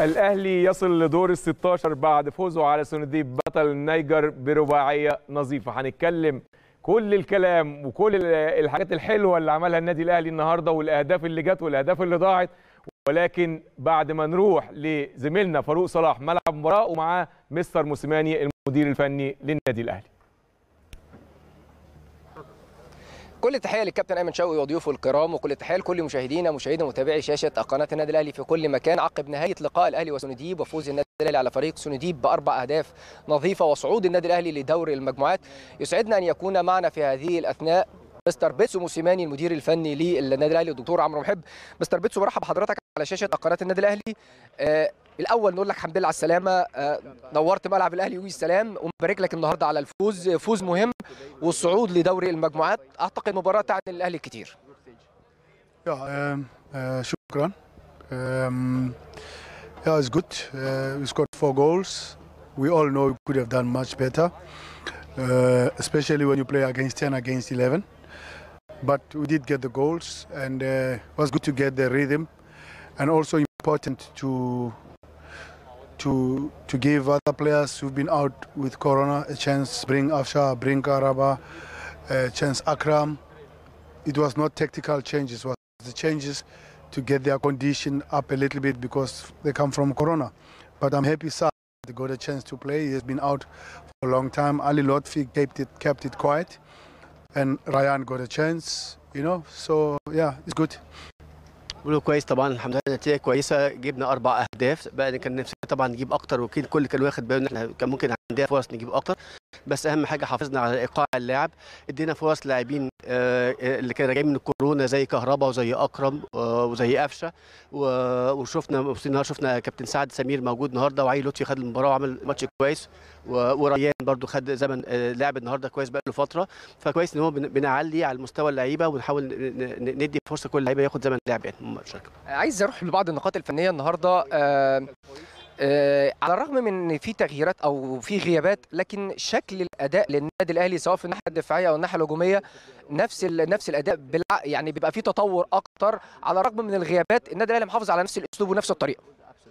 الاهلي يصل لدور ال 16 بعد فوزه على سنديب بطل النيجر برباعيه نظيفه هنتكلم كل الكلام وكل ال- الحاجات الحلوه اللي عملها النادي الاهلي النهارده والاهداف اللي جت والاهداف اللي ضاعت ولكن بعد ما نروح لزميلنا فاروق صلاح ملعب المباراه ومعاه مستر موسيماني المدير الفني للنادي الاهلي كل التحيه للكابتن ايمن شوقي وضيوفه الكرام وكل التحيه لكل مشاهدينا مشاهدي ومتابعي شاشه قناه النادي الاهلي في كل مكان عقب نهايه لقاء الاهلي وسنديب وفوز النادي الاهلي على فريق سنديب باربع اهداف نظيفه وصعود النادي الاهلي لدور المجموعات يسعدنا ان يكون معنا في هذه الاثناء مستر بيتسو موسيماني المدير الفني للنادي الاهلي الدكتور عمرو محب مستر بيتسو مرحب بحضرتك على شاشه قناه النادي الاهلي آه الاول نقول لك الحمد لله على السلامه آه نورت ملعب الاهلي والسلام ونبارك لك النهارده على الفوز فوز مهم والصعود لدوري المجموعات اعتقد مباراه تعني الاهلي كتير Ja, um, uh, shukran. Um, yeah, it's good. Uh, we scored four goals. We all know we could have done much better, uh, especially when you play against 10 against 11. But we did get the goals, and uh, it was good to get the rhythm, and also important to to to give other players who've been out with Corona a chance. Bring Afsha, bring Karaba, uh, chance Akram. It was not tactical changes. It was the changes to get their condition up a little bit because they come from Corona. But I'm happy Sa they got a chance to play. He has been out for a long time. Ali Lotfi kept it kept it quiet, and Ryan got a chance. You know, so yeah, it's good. بقوله كويس طبعا الحمد لله نتيجه كويسه جبنا اربع اهداف بقى كان نفسنا طبعا نجيب اكتر وكل كل كان واخد باله ان احنا كان ممكن عندنا فرص نجيب اكتر بس اهم حاجه حافظنا على ايقاع اللاعب ادينا فرص لاعبين آه، اللي كانوا راجعين من الكورونا زي كهربا وزي اكرم آه، وزي قفشه و- وشفنا مبسوطين النهارده شفنا كابتن سعد سمير موجود النهارده وعلي لطفي خد المباراه وعمل ماتش كويس و- وريان برضو خد زمن آه، لعب النهارده كويس بقى له فتره فكويس ان هو بن- بنعلي على مستوى اللعيبه ونحاول ن- ن- ندي فرصه كل لعيبه ياخد زمن لعب يعني مشاركه عايز اروح لبعض النقاط الفنيه النهارده آه آه على الرغم من ان في تغييرات او في غيابات لكن شكل الاداء للنادي الاهلي سواء في الناحيه الدفاعيه او الناحيه الهجوميه نفس ال- نفس الاداء بالع... يعني بيبقى في تطور اكتر على الرغم من الغيابات النادي الاهلي محافظ على نفس الاسلوب ونفس الطريقه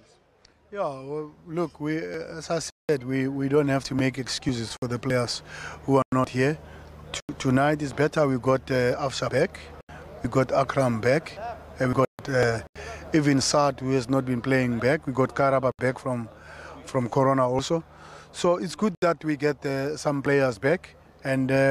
Yeah, well, look, we, as I said, we, we don't have to make excuses for the players who are not here. T- tonight is better. We got uh, Afsha back, we got Akram back, and we got uh, even Saad, who has not been playing back. We got Karaba back from from Corona also. So it's good that we get uh, some players back, and uh,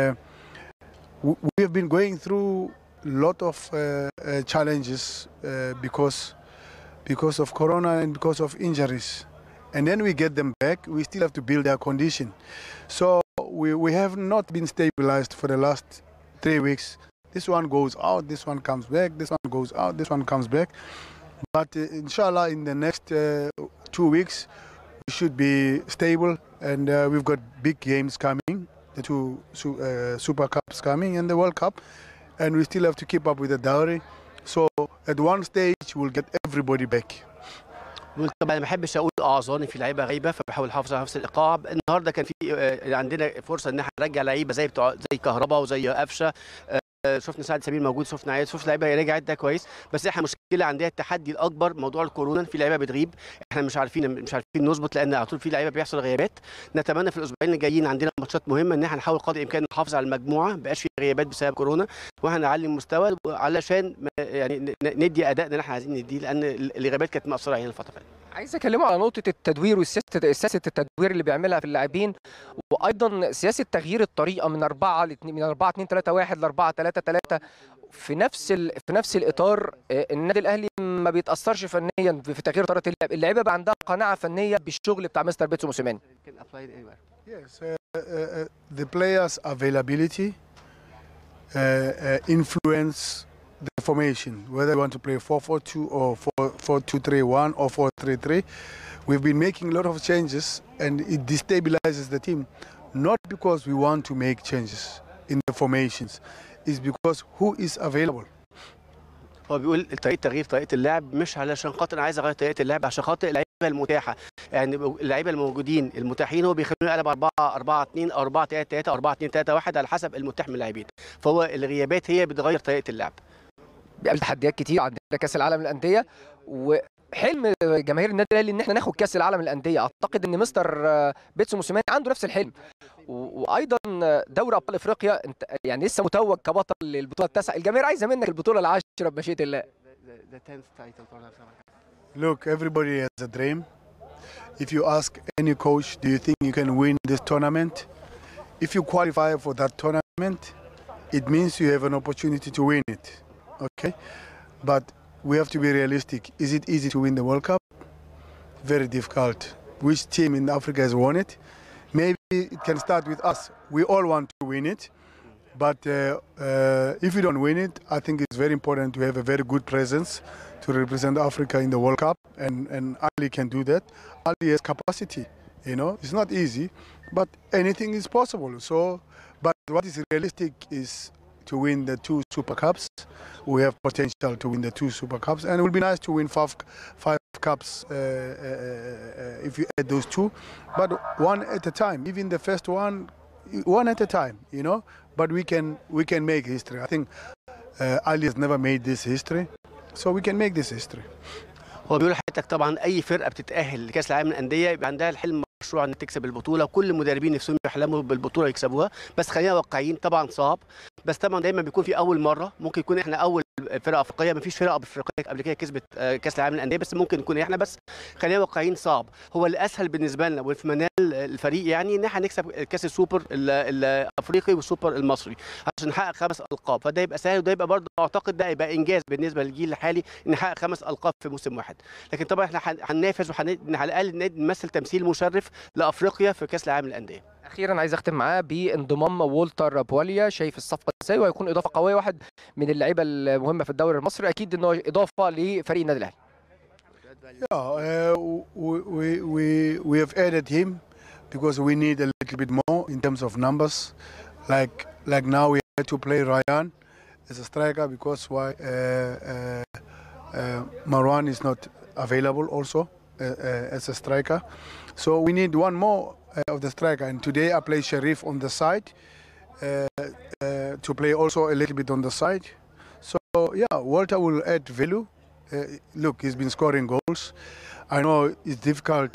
w- we have been going through a lot of uh, uh, challenges uh, because because of corona and because of injuries. And then we get them back, we still have to build their condition. So we, we have not been stabilized for the last three weeks. This one goes out, this one comes back, this one goes out, this one comes back. But uh, inshallah, in the next uh, two weeks, we should be stable. And uh, we've got big games coming, the two su- uh, Super Cups coming and the World Cup. And we still have to keep up with the dowry. So at one stage, we'll get everybody back. بقول طبعا ما بحبش اقول اعذاري في لعيبه غايبه فبحاول احافظ على نفس الايقاع النهارده كان في آه، عندنا فرصه ان احنا نرجع لعيبه زي بتوع زي كهربا وزي قفشه آه، شفنا سعد سمير موجود شفنا عياد شفنا لعيبه رجعت ده كويس بس احنا مشكله عندنا التحدي الاكبر موضوع الكورونا في لعيبه بتغيب احنا مش عارفين مش عارفين نظبط لان على طول في لعيبه بيحصل غيابات نتمنى في الاسبوعين اللي جايين عندنا ماتشات مهمه ان احنا نحاول قدر الامكان نحافظ على المجموعه ما يبقاش في غيابات بسبب كورونا واحنا نعلي المستوى علشان ما- يعني ن- ندي ادائنا اللي احنا عايزين نديه لان الغيابات كانت مأثره علينا الفتره اللي فاتت عايز اكلمه على نقطه التدوير وسياسه سياسه التدوير اللي بيعملها في اللاعبين وايضا سياسه تغيير الطريقه من 4 ل 2 من 4 2 3 1 ل 4 3 3 في نفس ال... في نفس الاطار آه، النادي الاهلي ما بيتاثرش فنيا في في تغيير طريقه اللعب اللعيبه بقى عندها قناعه فنيه بالشغل بتاع مستر بيتسو موسيماني Yes, uh, uh, uh, the players' availability uh, uh, influence the formation, whether you want to play 4-4-2 or 4-2-3-1 or 4-3-3. We've been making a lot of changes and it destabilizes the team, not because we want to make changes in the formations, it's because who is available. هو بيقول طريقه تغيير طريقه اللعب مش علشان خاطر انا عايز اغير طريقه اللعب عشان خاطر اللعيبه المتاحه يعني اللعيبه الموجودين المتاحين هو بيخلوني اقلب 4 4 2 او 4 3 3 او 4 2 3 1 على حسب المتاح من اللاعبين فهو الغيابات هي بتغير طريقه اللعب بيقابل تحديات كتير عندنا كاس العالم للانديه و حلم جماهير النادي الاهلي ان احنا ناخد كاس العالم للانديه اعتقد ان مستر آه، بيتسو موسيماني عنده نفس الحلم و- وايضا دوري ابطال افريقيا انت يعني لسه متوج كبطل للبطوله التاسعه الجماهير عايزه منك البطوله العاشره بمشيئه الله Look, everybody has a dream. If you ask any coach, do you think you can win this tournament? If you qualify for that tournament, it means you have an opportunity to win it. Okay? But we have to be realistic. Is it easy to win the World Cup? Very difficult. Which team in Africa has won it? Maybe it can start with us. We all want to win it. But uh, uh, if you don't win it, I think it's very important to have a very good presence to represent Africa in the World Cup, and, and Ali can do that. Ali has capacity, you know. It's not easy, but anything is possible. So, but what is realistic is to win the two Super Cups. We have potential to win the two Super Cups, and it would be nice to win five, five cups uh, uh, uh, if you add those two, but one at a time. Even the first one, one at a time, you know. But we can we can make history. I think uh, Ali has never made this history, so we can make this history. هو بيقول لحضرتك طبعا اي فرقه بتتاهل لكاس العالم للانديه يبقى عندها الحلم مشروع ان تكسب البطوله وكل المدربين نفسهم يحلموا بالبطوله يكسبوها بس خلينا واقعيين طبعا صعب بس طبعا دايما بيكون في اول مره ممكن يكون احنا اول فرقه افريقيه مفيش فرقه افريقيه قبل كده كسبت آه، كاس العالم للانديه بس ممكن نكون احنا بس خلينا واقعيين صعب هو الاسهل بالنسبه لنا وفي منال الفريق يعني ان احنا نكسب كاس السوبر ال- الافريقي والسوبر المصري عشان نحقق خمس القاب فده يبقى سهل وده يبقى برضه اعتقد ده يبقى انجاز بالنسبه للجيل الحالي ان نحقق خمس القاب في موسم واحد لكن طبعا احنا هن- هننافس وعلى الاقل نمثل تمثيل مشرف لافريقيا في كاس العالم للانديه اخيرا عايز اختم معاه بانضمام وولتر بواليا شايف الصفقه ازاي وهيكون اضافه قويه واحد من اللعيبه المهمه في الدوري المصري اكيد انه اضافه لفريق النادي الاهلي Yeah, uh, we, we, we, we have added him because we need a little bit more in terms of numbers. Like like now we had to play Ryan as a striker because why uh, uh, uh, Marwan is not available also uh, uh, as a striker. So we need one more uh, of the striker. And today I play Sharif on the side uh, uh, to play also a little bit on the side. So yeah, Walter will add value. Uh, look, he's been scoring goals. I know it's difficult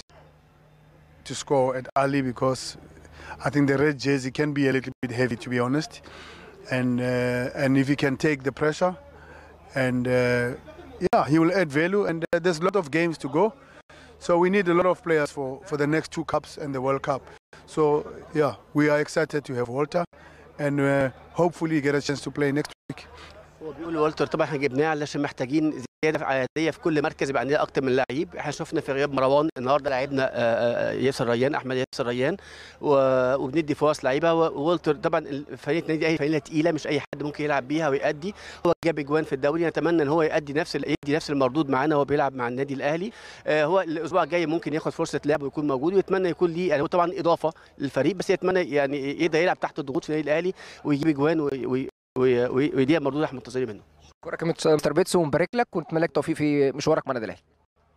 to score at Ali because I think the red jersey can be a little bit heavy, to be honest. And uh, and if he can take the pressure, and uh, yeah, he will add value. And uh, there's a lot of games to go, so we need a lot of players for for the next two cups and the World Cup. So yeah, we are excited to have Walter, and uh, hopefully get a chance to play next week. هو بيقول والتر طبعا احنا جبناه علشان محتاجين زياده عاديه في كل مركز يبقى عندنا اكتر من لعيب احنا شفنا في غياب مروان النهارده لعبنا آه، آه، ياسر ريان احمد ياسر ريان و- وبندي فرص لعيبه وولتر طبعا فريق النادي الاهلي فريق تقيله مش اي حد ممكن يلعب بيها ويأدي هو جاب اجوان في الدوري نتمنى ان هو يأدي نفس ال- يدي نفس المردود معانا وهو بيلعب مع النادي الاهلي آه، هو الاسبوع الجاي ممكن ياخد فرصه لعب ويكون موجود ويتمنى يكون ليه يعني هو طبعا اضافه للفريق بس يتمنى يعني يقدر يلعب تحت الضغوط في النادي الاهلي ويجيب اجوان وي- وي- وي- وي- ويديها المردود اللي احنا منتظرين منه شكرا مستر بيتسو ونبارك لك ونتمنى لك التوفيق في مشوارك مع النادي الاهلي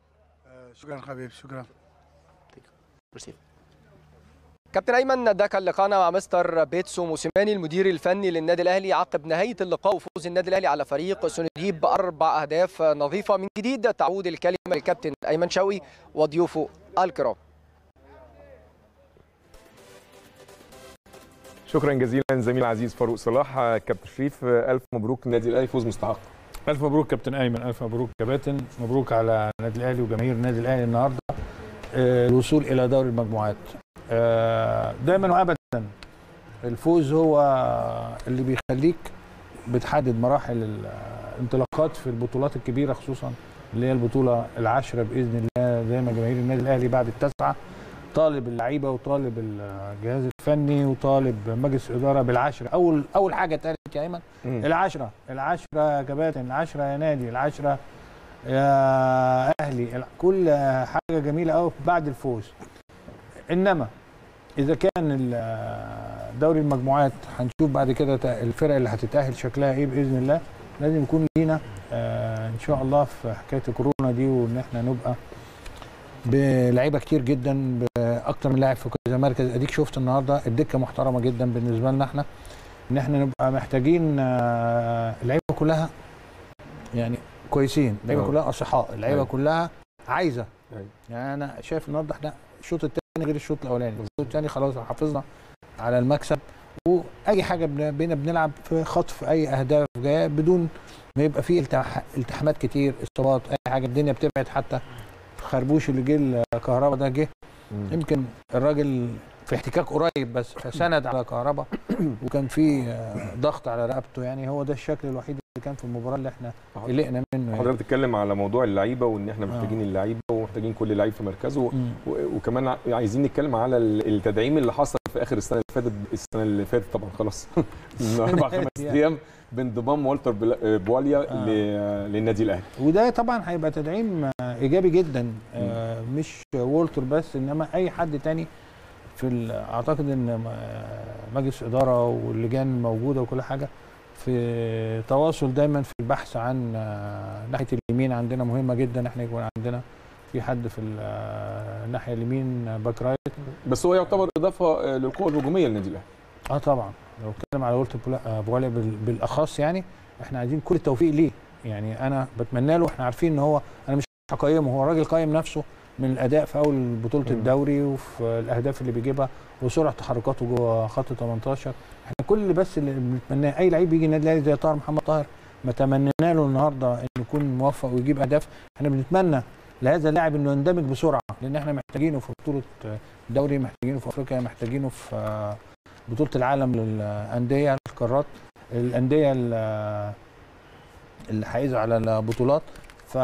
Uh, shukran, Habib. Shukran. ميرسي كابتن ايمن ده كان لقاءنا مع مستر بيتسو موسيماني المدير الفني للنادي الاهلي عقب نهايه اللقاء وفوز النادي الاهلي على فريق سنديب باربع اهداف نظيفه من جديد تعود الكلمه للكابتن ايمن شوقي وضيوفه الكرام شكرا جزيلا زميل العزيز فاروق صلاح آه، كابتن شريف آه، الف مبروك النادي الاهلي فوز مستحق الف مبروك كابتن ايمن الف مبروك كباتن مبروك على النادي الاهلي وجماهير النادي الاهلي النهارده آه، الوصول الى دوري المجموعات آه، دايما وابدا الفوز هو اللي بيخليك بتحدد مراحل الانطلاقات في البطولات الكبيره خصوصا اللي هي البطوله العاشره باذن الله زي ما جماهير النادي الاهلي بعد التاسعه طالب اللعيبه وطالب الجهاز الفني وطالب مجلس الاداره بالعشره اول اول حاجه اتقالت يا ايمن مم. العشرة العشرة يا كباتن العشرة يا نادي العشرة يا أهلي الع- كل حاجة جميلة أوي بعد الفوز إنما إذا كان ال- دوري المجموعات هنشوف بعد كده ت- الفرق اللي هتتأهل شكلها إيه بإذن الله لازم يكون لينا آه، إن شاء الله في حكاية الكورونا دي وإن إحنا نبقى بلعيبه كتير جدا باكتر من لاعب في كذا مركز اديك شفت النهارده الدكه محترمه جدا بالنسبه لنا احنا ان احنا نبقى محتاجين آه، اللعيبه كلها يعني كويسين اللعيبه آه. كلها اصحاء اللعيبه أيوة. كلها عايزه أيوة. يعني انا شايف النهارده احنا الشوط الثاني غير الشوط الاولاني الشوط الثاني خلاص حافظنا على المكسب واي حاجه بن- بينا بنلعب في خطف اي اهداف جايه بدون ما يبقى فيه التح- التحامات كتير اصابات اي حاجه الدنيا بتبعد حتى خربوش اللي جه الكهرباء ده جه مم. يمكن الراجل في احتكاك قريب بس فسند على كهرباء وكان في آه، ضغط على رقبته يعني هو ده الشكل الوحيد اللي كان في المباراه اللي احنا قلقنا منه يعني. حضرتك بتتكلم على موضوع اللعيبه وان احنا آه. محتاجين اللعيبه ومحتاجين كل لعيب في مركزه مم. و- وكمان ع- عايزين نتكلم على ال- التدعيم اللي حصل في اخر السنه اللي فاتت السنه اللي فاتت طبعا خلاص من اربع خمس يعني. ايام بانضمام والتر بلا- بواليا آه. ل- للنادي الاهلي وده طبعا هيبقى تدعيم آه، ايجابي جدا آه، مش وولتر بس انما اي حد تاني في ال- اعتقد ان آه، مجلس اداره واللجان الموجوده وكل حاجه في تواصل دايما في البحث عن آه، ناحيه اليمين عندنا مهمه جدا احنا يكون عندنا في حد في ال- آه، الناحيه اليمين آه، باك رايت بس هو يعتبر اضافه آه، للقوه الهجوميه للنادي الاهلي اه طبعا لو اتكلم على ولتر بولا- آه، بواليا بال- بالاخص يعني احنا عايزين كل التوفيق ليه يعني انا بتمنى له احنا عارفين ان هو انا مش هقيمه هو راجل قايم نفسه من الاداء في اول بطوله مم. الدوري وفي الاهداف اللي بيجيبها وسرعه تحركاته جوه خط 18 احنا كل بس اللي بنتمناه اي لعيب يجي النادي الاهلي زي طاهر محمد طاهر ما تمنينا له النهارده انه يكون موفق ويجيب اهداف احنا بنتمنى لهذا اللاعب انه يندمج بسرعه لان احنا محتاجينه في بطوله الدوري محتاجينه في افريقيا محتاجينه في آه، بطوله العالم للانديه القارات الانديه ال- اللي حايزه على البطولات ف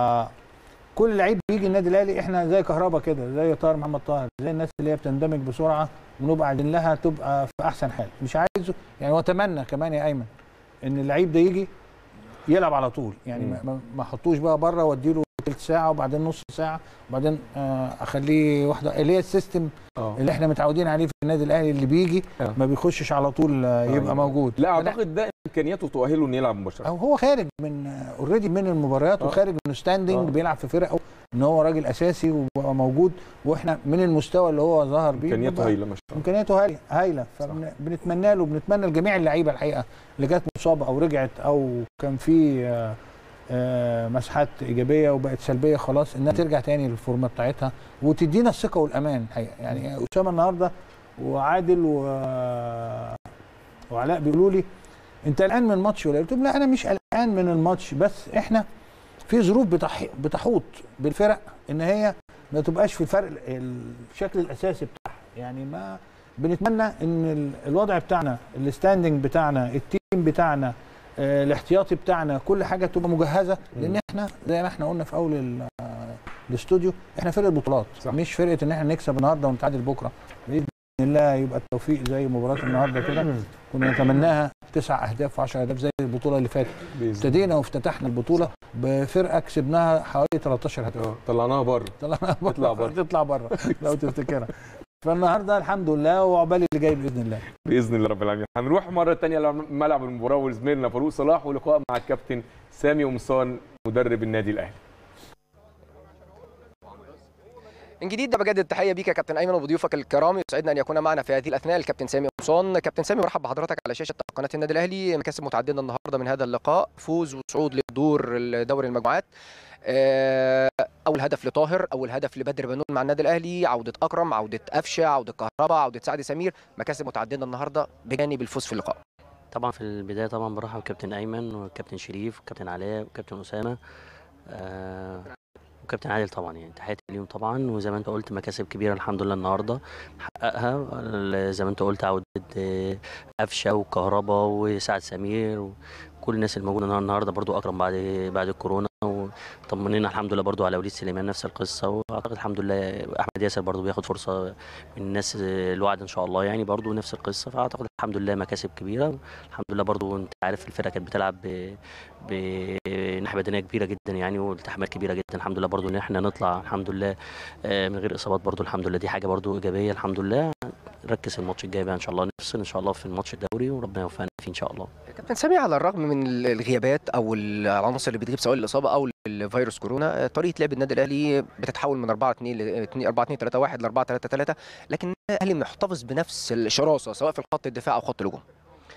كل لعيب بيجي النادي الاهلي احنا زي كهربا كده زي طاهر محمد طاهر زي الناس اللي هي بتندمج بسرعه ونبقى عايزين لها تبقى في احسن حال مش عايزه يعني واتمنى كمان يا ايمن ان اللعيب ده يجي يلعب على طول يعني مم. ما- ما ما احطوش بقى بره واديله ثلث ساعه وبعدين نص ساعه وبعدين آه، اخليه واحده اللي هي السيستم اه اللي احنا متعودين عليه في النادي الاهلي اللي بيجي آه. ما بيخشش على طول آه، يبقى أيوة. موجود لا اعتقد ده امكانياته تؤهله انه يلعب مباشره او هو خارج من اوريدي من المباريات آه. وخارج من ستاندنج آه. بيلعب في فرقه ان هو راجل اساسي وبقى موجود واحنا من المستوى اللي هو ظهر بيه امكانياته بنبقى- هايله ما شاء الله امكانياته هايله هايله فبنتمنى له وبنتمنى لجميع اللعيبه الحقيقه اللي كانت مصابه او رجعت او كان في آه، آه، مساحات ايجابيه وبقت سلبيه خلاص انها ترجع تاني للفورمه بتاعتها وتدينا الثقه والامان الحقيقه يعني اسامه النهارده وعادل و... وعلاء بيقولوا لي انت قلقان من الماتش ولا إيه؟ قلت لهم لا انا مش قلقان من الماتش بس احنا في ظروف بتح... بتحوط بالفرق ان هي ما تبقاش في الفرق الشكل الاساسي بتاعها يعني ما بنتمنى ان ال- الوضع بتاعنا الستاندنج بتاعنا التيم بتاعنا آه، الاحتياطي بتاعنا كل حاجه تبقى مجهزه لان احنا زي ما احنا قلنا في اول ال- آه، الاستوديو احنا فرقه بطولات صح. مش فرقه ان احنا نكسب النهارده ونتعادل بكره باذن الله يبقى التوفيق زي مباراه النهارده كده كنا نتمناها تسع اهداف و10 اهداف زي البطوله اللي فاتت باذن الله ابتدينا وافتتحنا البطوله بفرقه كسبناها حوالي 13 هدف اه طلعناها بره طلعنا بره تطلع بره. تطلع بره لو تفتكرها فالنهارده الحمد لله وعقبال اللي جاي باذن الله باذن الله رب العالمين هنروح مره ثانيه لملعب المباراه وزميلنا فاروق صلاح ولقاء مع الكابتن سامي قمصان مدرب النادي الاهلي من جديد بجدد التحيه بيك يا كابتن ايمن وبضيوفك الكرام يسعدنا ان يكون معنا في هذه الاثناء الكابتن سامي قمصان كابتن سامي مرحب بحضرتك على شاشه قناه النادي الاهلي مكاسب متعدده النهارده من هذا اللقاء فوز وصعود لدور دوري المجموعات آه، اول هدف لطاهر اول هدف لبدر بنون مع النادي الاهلي عوده اكرم عوده قفشه عوده كهربا عوده سعد سمير مكاسب متعدده النهارده بجانب الفوز في اللقاء طبعا في البدايه طبعا برحب بكابتن ايمن وكابتن شريف وكابتن علاء وكابتن اسامه آه وكابتن عادل طبعا يعني تحياتي ليهم طبعا وزي ما انت قلت مكاسب كبيره الحمد لله النهارده حققها ال- زي ما انت قلت عوده آه، قفشه وكهربا وسعد سمير وكل الناس الموجوده النهارده برضو اكرم بعد بعد الكورونا وطمنينا الحمد لله برضو على وليد سليمان نفس القصه واعتقد الحمد لله احمد ياسر برضو بياخد فرصه من الناس آه، الوعد ان شاء الله يعني برضو نفس القصه فاعتقد الحمد لله مكاسب كبيره الحمد لله برضو انت عارف الفرقه كانت بتلعب ب- بناحيه بدنيه كبيره جدا يعني والتحامات كبيره جدا الحمد لله برضو ان احنا نطلع الحمد لله آه، من غير اصابات برضو الحمد لله دي حاجه برضو ايجابيه الحمد لله نركز الماتش الجاي بقى ان شاء الله نفصل ان شاء الله في الماتش الدوري وربنا يوفقنا فيه ان شاء الله كابتن سامي على الرغم من الغيابات او العناصر اللي بتغيب سواء الاصابه او الفيروس كورونا طريقه لعب النادي الاهلي بتتحول من 4 2 ل 4 2 3 1 ل 4 3 3 لكن الاهلي محتفظ بنفس الشراسه سواء في خط الدفاع او خط الهجوم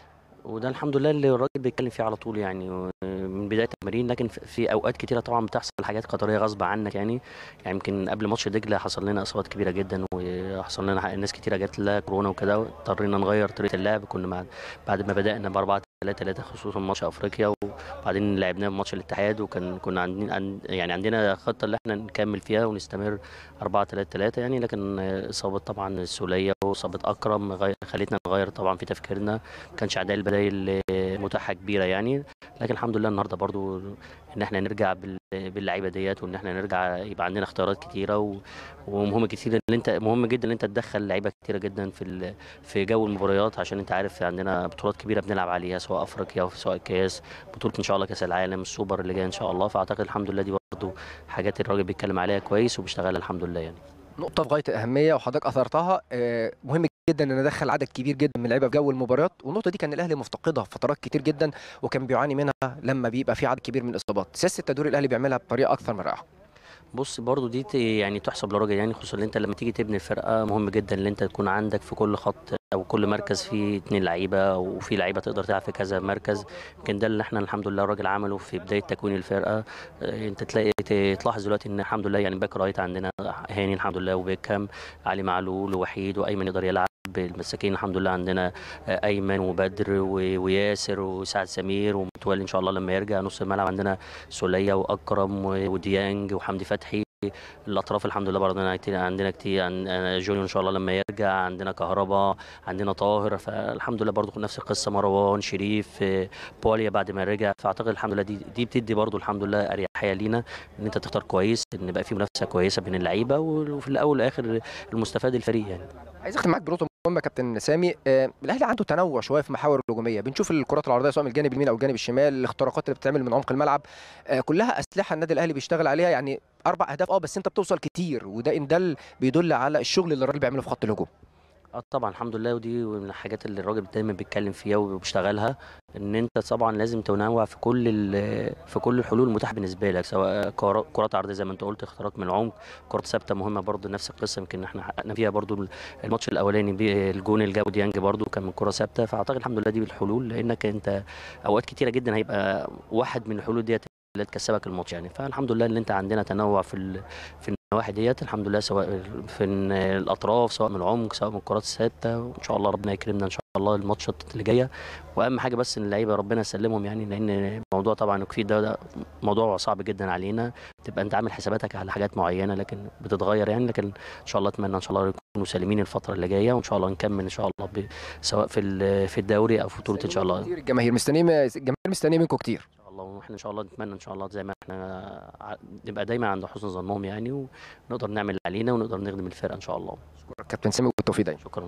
وده الحمد لله اللي الراجل بيتكلم فيه على طول يعني و- من بدايه التمارين لكن في- في اوقات كتيره طبعا بتحصل حاجات قدريه غصب عنك يعني يعني يمكن قبل ماتش دجله حصل لنا اصابات كبيره جدا وحصل لنا حق- ناس كتيره جات لها كورونا وكده اضطرينا نغير طريقه اللعب كنا بعد بعد ما بدانا ب 4 3 3 خصوصا ماتش افريقيا وبعدين لعبناه في ماتش الاتحاد وكان كنا عندنا عن- يعني عندنا خطه اللي احنا نكمل فيها ونستمر 4 3 3 يعني لكن اصابه طبعا السوليه واصابه اكرم غي- خلتنا نغير طبعا في تفكيرنا ما كانش عداء البدايل متاحه كبيره يعني لكن الحمد لله النهارده برضو ان احنا نرجع بال- باللعيبه ديت وان احنا نرجع يبقى عندنا اختيارات كتيره و- ومهم كتير ان انت مهم جدا ان انت تدخل لعيبه كتيره جدا في ال- في جو المباريات عشان انت عارف عندنا بطولات كبيره بنلعب عليها سواء افريقيا او سواء كاس بطوله ان شاء الله كاس العالم السوبر اللي جاي ان شاء الله فاعتقد الحمد لله دي برضو حاجات الراجل بيتكلم عليها كويس وبيشتغلها الحمد لله يعني نقطة في غاية الأهمية وحضرتك أثرتها آه، مهم جدا إن ندخل عدد كبير جدا من اللعيبة في جو المباريات والنقطة دي كان الأهلي مفتقدها في فترات كتير جدا وكان بيعاني منها لما بيبقى في عدد كبير من الإصابات سياسة التدوير الأهلي بيعملها بطريقة أكثر من رائعة بص برضو دي ت- يعني تحسب لراجل يعني خصوصا ان انت لما تيجي تبني الفرقه مهم جدا ان انت تكون عندك في كل خط او كل مركز فيه اتنين لعيبه وفي لعيبه تقدر تلعب في كذا مركز يمكن ده اللي احنا الحمد لله الراجل عمله في بدايه تكوين الفرقه اه، انت تلاقي ت- تلاحظ دلوقتي ان الحمد لله يعني باك رايت عندنا هاني الحمد لله وبيكهام علي معلول ووحيد وايمن يقدر يلعب المساكين الحمد لله عندنا اه، ايمن وبدر و- وياسر وسعد سمير ومتولي ان شاء الله لما يرجع نص الملعب عندنا سوليه واكرم و- وديانج وحمدي فتحي الاطراف الحمد لله برضه عندنا كتير عندنا كتير عن جونيور ان شاء الله لما يرجع عندنا كهربا عندنا طاهر فالحمد لله برضه نفس القصه مروان شريف آه، بوليا بعد ما رجع فاعتقد الحمد لله دي دي بتدي برضه الحمد لله اريحيه لينا ان انت تختار كويس ان يبقى في منافسه كويسه بين اللعيبه وفي الاول والاخر المستفاد الفريق يعني عايز اختم معاك بنقطه مهمه كابتن سامي آه، الاهلي عنده تنوع شويه في محاور الهجوميه بنشوف الكرات العرضيه سواء من الجانب اليمين او الجانب الشمال الاختراقات اللي بتتعمل من عمق الملعب آه، كلها اسلحه النادي الاهلي بيشتغل عليها يعني اربع اهداف اه بس انت بتوصل كتير وده ان دل بيدل على الشغل اللي الراجل بيعمله في خط الهجوم اه طبعا الحمد لله ودي من الحاجات اللي الراجل دايما بيتكلم فيها وبيشتغلها ان انت طبعا لازم تنوع في كل ال- في كل الحلول المتاحه بالنسبه لك سواء كرا- كرات عرضيه زي ما انت قلت اختراق من العمق كرات ثابته مهمه برضو نفس القصه يمكن احنا حققنا فيها برضو الماتش الاولاني بي- الجون اللي جابه ديانج برضو كان من كره ثابته فاعتقد الحمد لله دي بالحلول لانك انت اوقات كتيره جدا هيبقى واحد من الحلول ديت اللي تكسبك الماتش يعني فالحمد لله ان انت عندنا تنوع في ال... في النواحي ديت الحمد لله سواء في ال- الاطراف سواء من العمق سواء من الكرات الثابته وان شاء الله ربنا يكرمنا ان شاء الله الماتشات اللي جايه واهم حاجه بس ان اللعيبه ربنا يسلمهم يعني لان الموضوع طبعا الكفيد ده, ده موضوع صعب جدا علينا تبقى انت عامل حساباتك على حاجات معينه لكن بتتغير يعني لكن ان شاء الله اتمنى ان شاء الله يكونوا سالمين الفتره اللي جايه وان شاء الله نكمل ان شاء الله ب... سواء في ال- في الدوري او في بطوله ان شاء الله كتير الجماهير مستنيين الجماهير مستنيه منكم كتير ان شاء الله واحنا ان شاء الله نتمنى ان شاء الله زي ما احنا ع- نبقى دايما عند حسن ظنهم يعني ونقدر نعمل اللي علينا ونقدر نخدم الفرقه ان شاء الله شكرا كابتن سامي والتوفيق دايما شكرا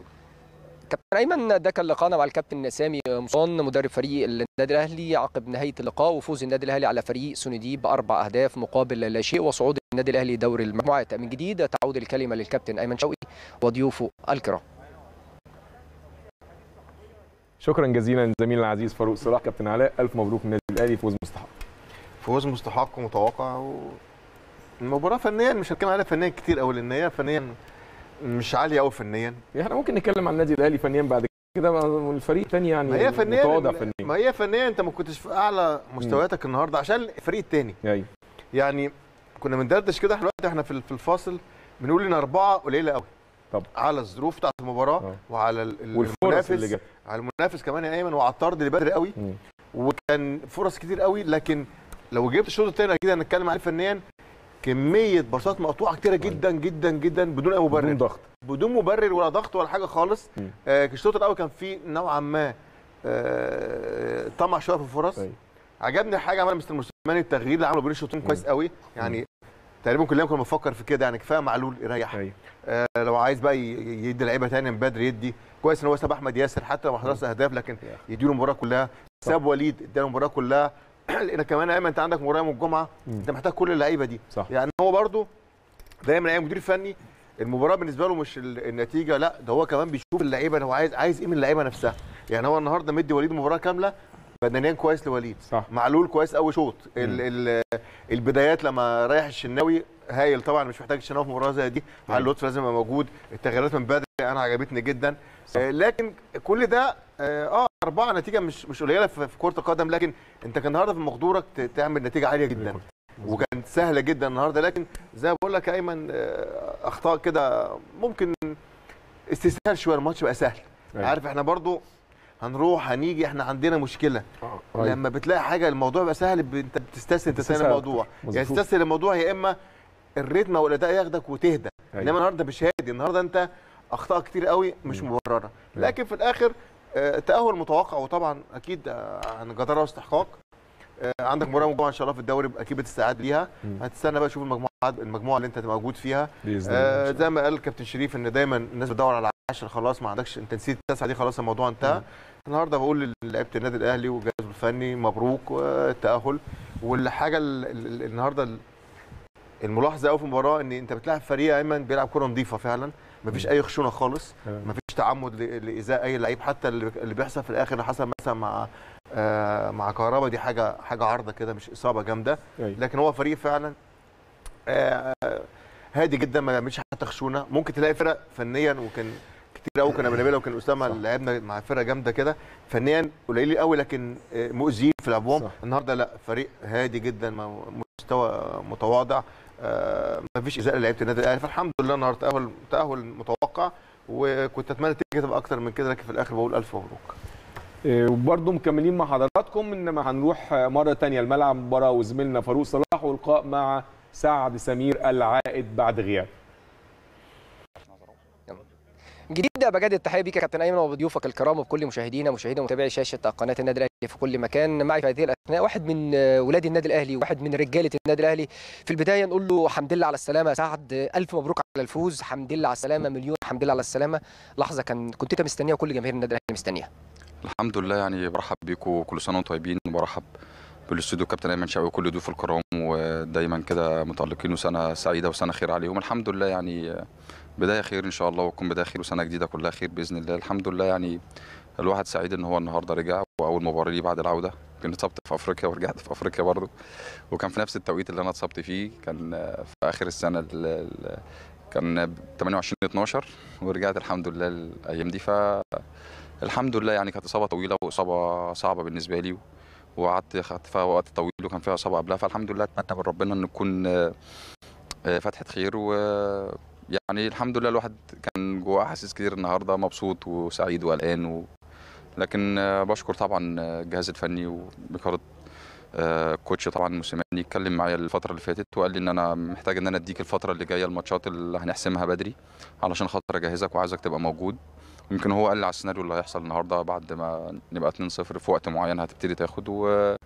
كابتن ايمن ده كان لقاءنا مع الكابتن سامي مصون مدرب فريق النادي الاهلي عقب نهايه اللقاء وفوز النادي الاهلي على فريق سونديب باربع اهداف مقابل لا شيء وصعود النادي الاهلي دوري المجموعات من جديد تعود الكلمه للكابتن ايمن شوقي وضيوفه الكرام شكرا جزيلا زميلنا العزيز فاروق صلاح كابتن علاء الف مبروك النادي الاهلي فوز مستحق فوز مستحق ومتوقع و... المباراة فنيا مش هنتكلم عليها فنيا كتير قوي لان هي فنيا مش عالية قوي فنيا احنا ممكن نتكلم عن النادي الاهلي فنيا بعد كده والفريق تاني يعني ما هي فنيا متواضع فنيا ما هي فنيا انت ما كنتش في اعلى مستوياتك النهارده عشان الفريق التاني ايوه يعني كنا بندردش كده احنا دلوقتي احنا في في الفاصل بنقول ان اربعه قليله قوي طب. على الظروف بتاعت المباراه آه. وعلى ال- ال- والفرص المنافس اللي جت على المنافس كمان يا ايمن وعلى الطرد اللي بدري قوي مم. وكان فرص كتير قوي لكن لو جبت الشوط الثاني اكيد هنتكلم عليه فنيا كميه باصات مقطوعه كتيره جدا جدا جدا بدون اي مبرر بدون ضغط بدون مبرر ولا ضغط ولا حاجه خالص مم. آه الشوط الاول كان فيه نوعا ما آه طمع شويه في الفرص أيوة. عجبني حاجه عملها مستر موسيماني التغيير اللي عمله بين الشوطين كويس قوي يعني تقريبا كلنا كنا بنفكر في كده يعني كفايه معلول يريح ايوه آه لو عايز بقى ي- يدي لعيبه ثانيه من بدري يدي كويس ان هو ساب احمد ياسر حتى لو ما حضرش اهداف لكن يديله المباراه كلها ساب وليد اداله المباراه كلها لان كمان يا ايمن انت عندك مباراه يوم الجمعه مم. انت محتاج كل اللعيبه دي صح يعني هو برضو دايما اي مدير فني المباراه بالنسبه له مش ال- النتيجه لا ده هو كمان بيشوف اللعيبه هو عايز عايز ايه من اللعيبه نفسها يعني هو النهارده مدي وليد مباراه كامله بدنيا كويس لوليد صح معلول كويس قوي شوط ال ال البدايات لما رايح الشناوي هايل طبعا مش محتاج الشناوي في مباراه زي دي علي لطفي لازم يبقى موجود التغييرات من بدري انا عجبتني جدا صح. آه لكن كل ده اه آه، أربعة نتيجة مش مش قليلة في في كرة القدم لكن أنت كان النهارده في مقدورك ت- تعمل نتيجة عالية جدا وكانت سهلة جدا النهارده لكن زي ما بقول لك يا أيمن آه، أخطاء كده ممكن استسهال شوية الماتش بقى سهل أيوة. عارف احنا برضو هنروح هنيجي احنا عندنا مشكلة أيوة. لما بتلاقي حاجة الموضوع بقى سهل ب- أنت بتستسهل تستسهل بتستسهل الموضوع أكتر. يا مظبوط. تستسهل الموضوع يا إما الريتم او الاداء ياخدك وتهدى أيوة. انما النهارده مش هادي النهارده انت اخطاء كتير قوي مش مبرره لكن في الاخر آه، تاهل متوقع وطبعا اكيد آه، عن جداره واستحقاق آه، عندك مباراه مجموعه ان شاء الله في الدوري اكيد بتستعد ليها هتستنى بقى تشوف المجموعه المجموعه اللي انت هتبقى موجود فيها باذن الله آه، زي ما قال كابتن شريف ان دايما الناس بتدور على 10 خلاص ما عندكش انت نسيت التسعه دي خلاص الموضوع انتهى النهارده بقول للعيبه النادي الاهلي وجهازه الفني مبروك والتاهل والحاجه ال- ال- ال- النهارده ال- الملاحظه قوي في المباراه ان انت بتلاعب فريق ايمن بيلعب كره نظيفه فعلا مفيش اي خشونه خالص تمام. مفيش تعمد ل- لايذاء اي لعيب حتى اللي اللي بيحصل في الاخر اللي حصل مثلا مع آه مع كهربا دي حاجه حاجه عارضه كده مش اصابه جامده أيوة. لكن هو فريق فعلا آه هادي جدا ما بيعملش حتى خشونه ممكن تلاقي فرق فنيا وكان كتير قوي كنا بنقابلها وكان اسامه لعبنا مع فرقه جامده كده فنيا قليلين قوي لكن آه، مؤذيين في لعبهم صح. النهارده لا فريق هادي جدا م- مستوى متواضع آه، ما فيش ايذاء لعيبه النادي الاهلي فالحمد لله النهارده تاهل تاهل متوقع وكنت اتمنى النتيجه تبقى اكتر من كده لكن في الاخر بقول الف مبروك إيه، وبرضه مكملين مع حضراتكم انما هنروح آه، مره تانية الملعب مباراه وزميلنا فاروق صلاح ولقاء مع سعد سمير العائد بعد غياب جديد بجد التحيه بيك يا كابتن ايمن وبضيوفك الكرام وبكل مشاهدينا مشاهدينا ومتابعي شاشه قناه النادي الاهلي في كل مكان معي في هذه الاثناء واحد من آه، ولاد النادي الاهلي واحد من رجاله النادي الاهلي في البدايه نقول له حمد لله على السلامه يا سعد آه، الف مبروك على الفوز حمد لله على السلامه مليون حمد لله على السلامه لحظه كان كنت انت مستنيها وكل جماهير النادي الاهلي مستنيها الحمد لله يعني برحب بيكم كل سنه وانتم طيبين وبرحب بالاستوديو كابتن ايمن شوقي وكل ضيوف الكرام ودايما كده متالقين وسنه سعيده وسنه خير عليهم الحمد لله يعني بدايه خير ان شاء الله وتكون بدايه خير وسنه جديده كلها خير باذن الله الحمد لله يعني الواحد سعيد ان هو النهارده رجع واول مباراه ليه بعد العوده كنت اتصبت في افريقيا ورجعت في افريقيا برضه وكان في نفس التوقيت اللي انا اتصبت فيه كان في اخر السنه ال- ال- كان 28 12 ورجعت الحمد لله الايام دي ف الحمد لله يعني كانت اصابه طويله واصابه صعبه بالنسبه لي وقعدت خدت فيها وقت طويل وكان فيها اصابه قبلها فالحمد لله اتمنى من ربنا ان تكون آه، آه، فتحه خير و يعني الحمد لله الواحد كان جواه احاسيس كتير النهارده مبسوط وسعيد وقلقان و... لكن آه، بشكر طبعا آه، الجهاز الفني وبقياده آه، كوتش طبعا موسيماني اتكلم معايا الفتره اللي فاتت وقال لي ان انا محتاج ان انا اديك الفتره اللي جايه الماتشات اللي هنحسمها بدري علشان خاطر اجهزك وعايزك تبقى موجود يمكن هو قال لي على السيناريو اللي هيحصل النهارده بعد ما نبقى 2-0 في وقت معين هتبتدي تاخد و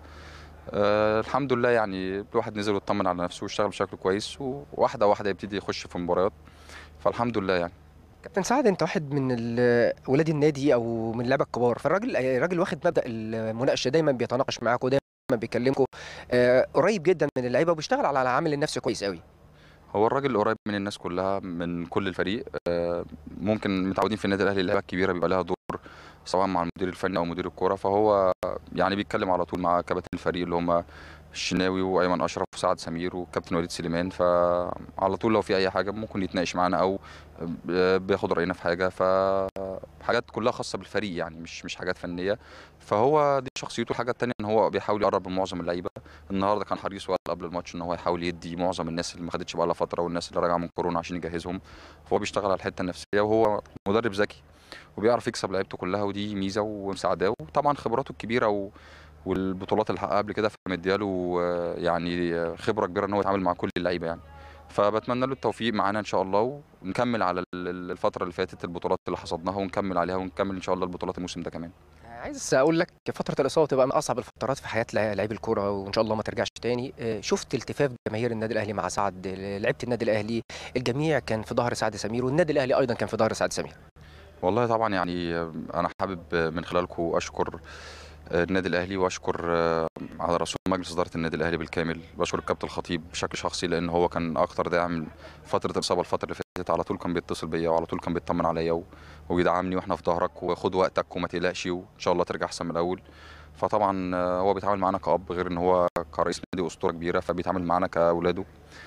آه الحمد لله يعني الواحد نزل واطمن على نفسه واشتغل بشكل كويس وواحده واحده يبتدي يخش في مباريات فالحمد لله يعني كابتن سعد انت واحد من ال- ولاد النادي او من اللعيبه الكبار فالراجل الراجل واخد مبدا المناقشه دايما بيتناقش معاكم دايما بيكلمكم آه، قريب جدا من اللعيبه وبيشتغل على العامل النفسي كويس قوي هو الراجل قريب من الناس كلها من كل الفريق آه، ممكن متعودين في النادي الاهلي اللعيبه الكبيره بيبقى لها دور سواء مع المدير الفني او مدير الكوره فهو يعني بيتكلم على طول مع كباتن الفريق اللي هم الشناوي وايمن اشرف وسعد سمير وكابتن وليد سليمان فعلى طول لو في اي حاجه ممكن يتناقش معانا او بياخد راينا في حاجه فحاجات كلها خاصه بالفريق يعني مش مش حاجات فنيه فهو دي شخصيته الحاجه الثانيه ان هو بيحاول يقرب من معظم اللعيبه النهارده كان حريص وقال قبل الماتش ان هو يحاول يدي معظم الناس اللي ما خدتش بقى لها فتره والناس اللي راجعه من كورونا عشان يجهزهم فهو بيشتغل على الحته النفسيه وهو مدرب ذكي وبيعرف يكسب لعيبته كلها ودي ميزه ومساعداه وطبعا خبراته الكبيره و... والبطولات اللي حققها قبل كده فمدياله آه، يعني آه، خبره كبيره ان هو يتعامل مع كل اللعيبه يعني فبتمنى له التوفيق معانا ان شاء الله ونكمل على ال- ال- الفتره اللي فاتت البطولات اللي حصدناها ونكمل عليها ونكمل ان شاء الله البطولات الموسم ده كمان عايز اقول لك فتره الاصابه تبقى من اصعب الفترات في حياه لع- لعيب الكوره وان شاء الله ما ترجعش تاني آه، شفت التفاف جماهير النادي الاهلي مع سعد آه، لعيبه النادي الاهلي الجميع كان في ظهر سعد سمير والنادي الاهلي ايضا كان في ظهر سعد سمير والله طبعا يعني انا حابب من خلالكم اشكر النادي الاهلي واشكر على رسول مجلس اداره النادي الاهلي بالكامل بشكر الكابتن الخطيب بشكل شخصي لان هو كان اكتر داعم فتره الاصابه الفتره اللي فاتت على طول كان بيتصل بيا وعلى طول كان بيطمن عليا و- وبيدعمني واحنا في ظهرك وخد وقتك وما تقلقش وان شاء الله ترجع احسن من الاول فطبعا هو بيتعامل معانا كاب غير ان هو كرئيس نادي اسطوره كبيره فبيتعامل معانا كاولاده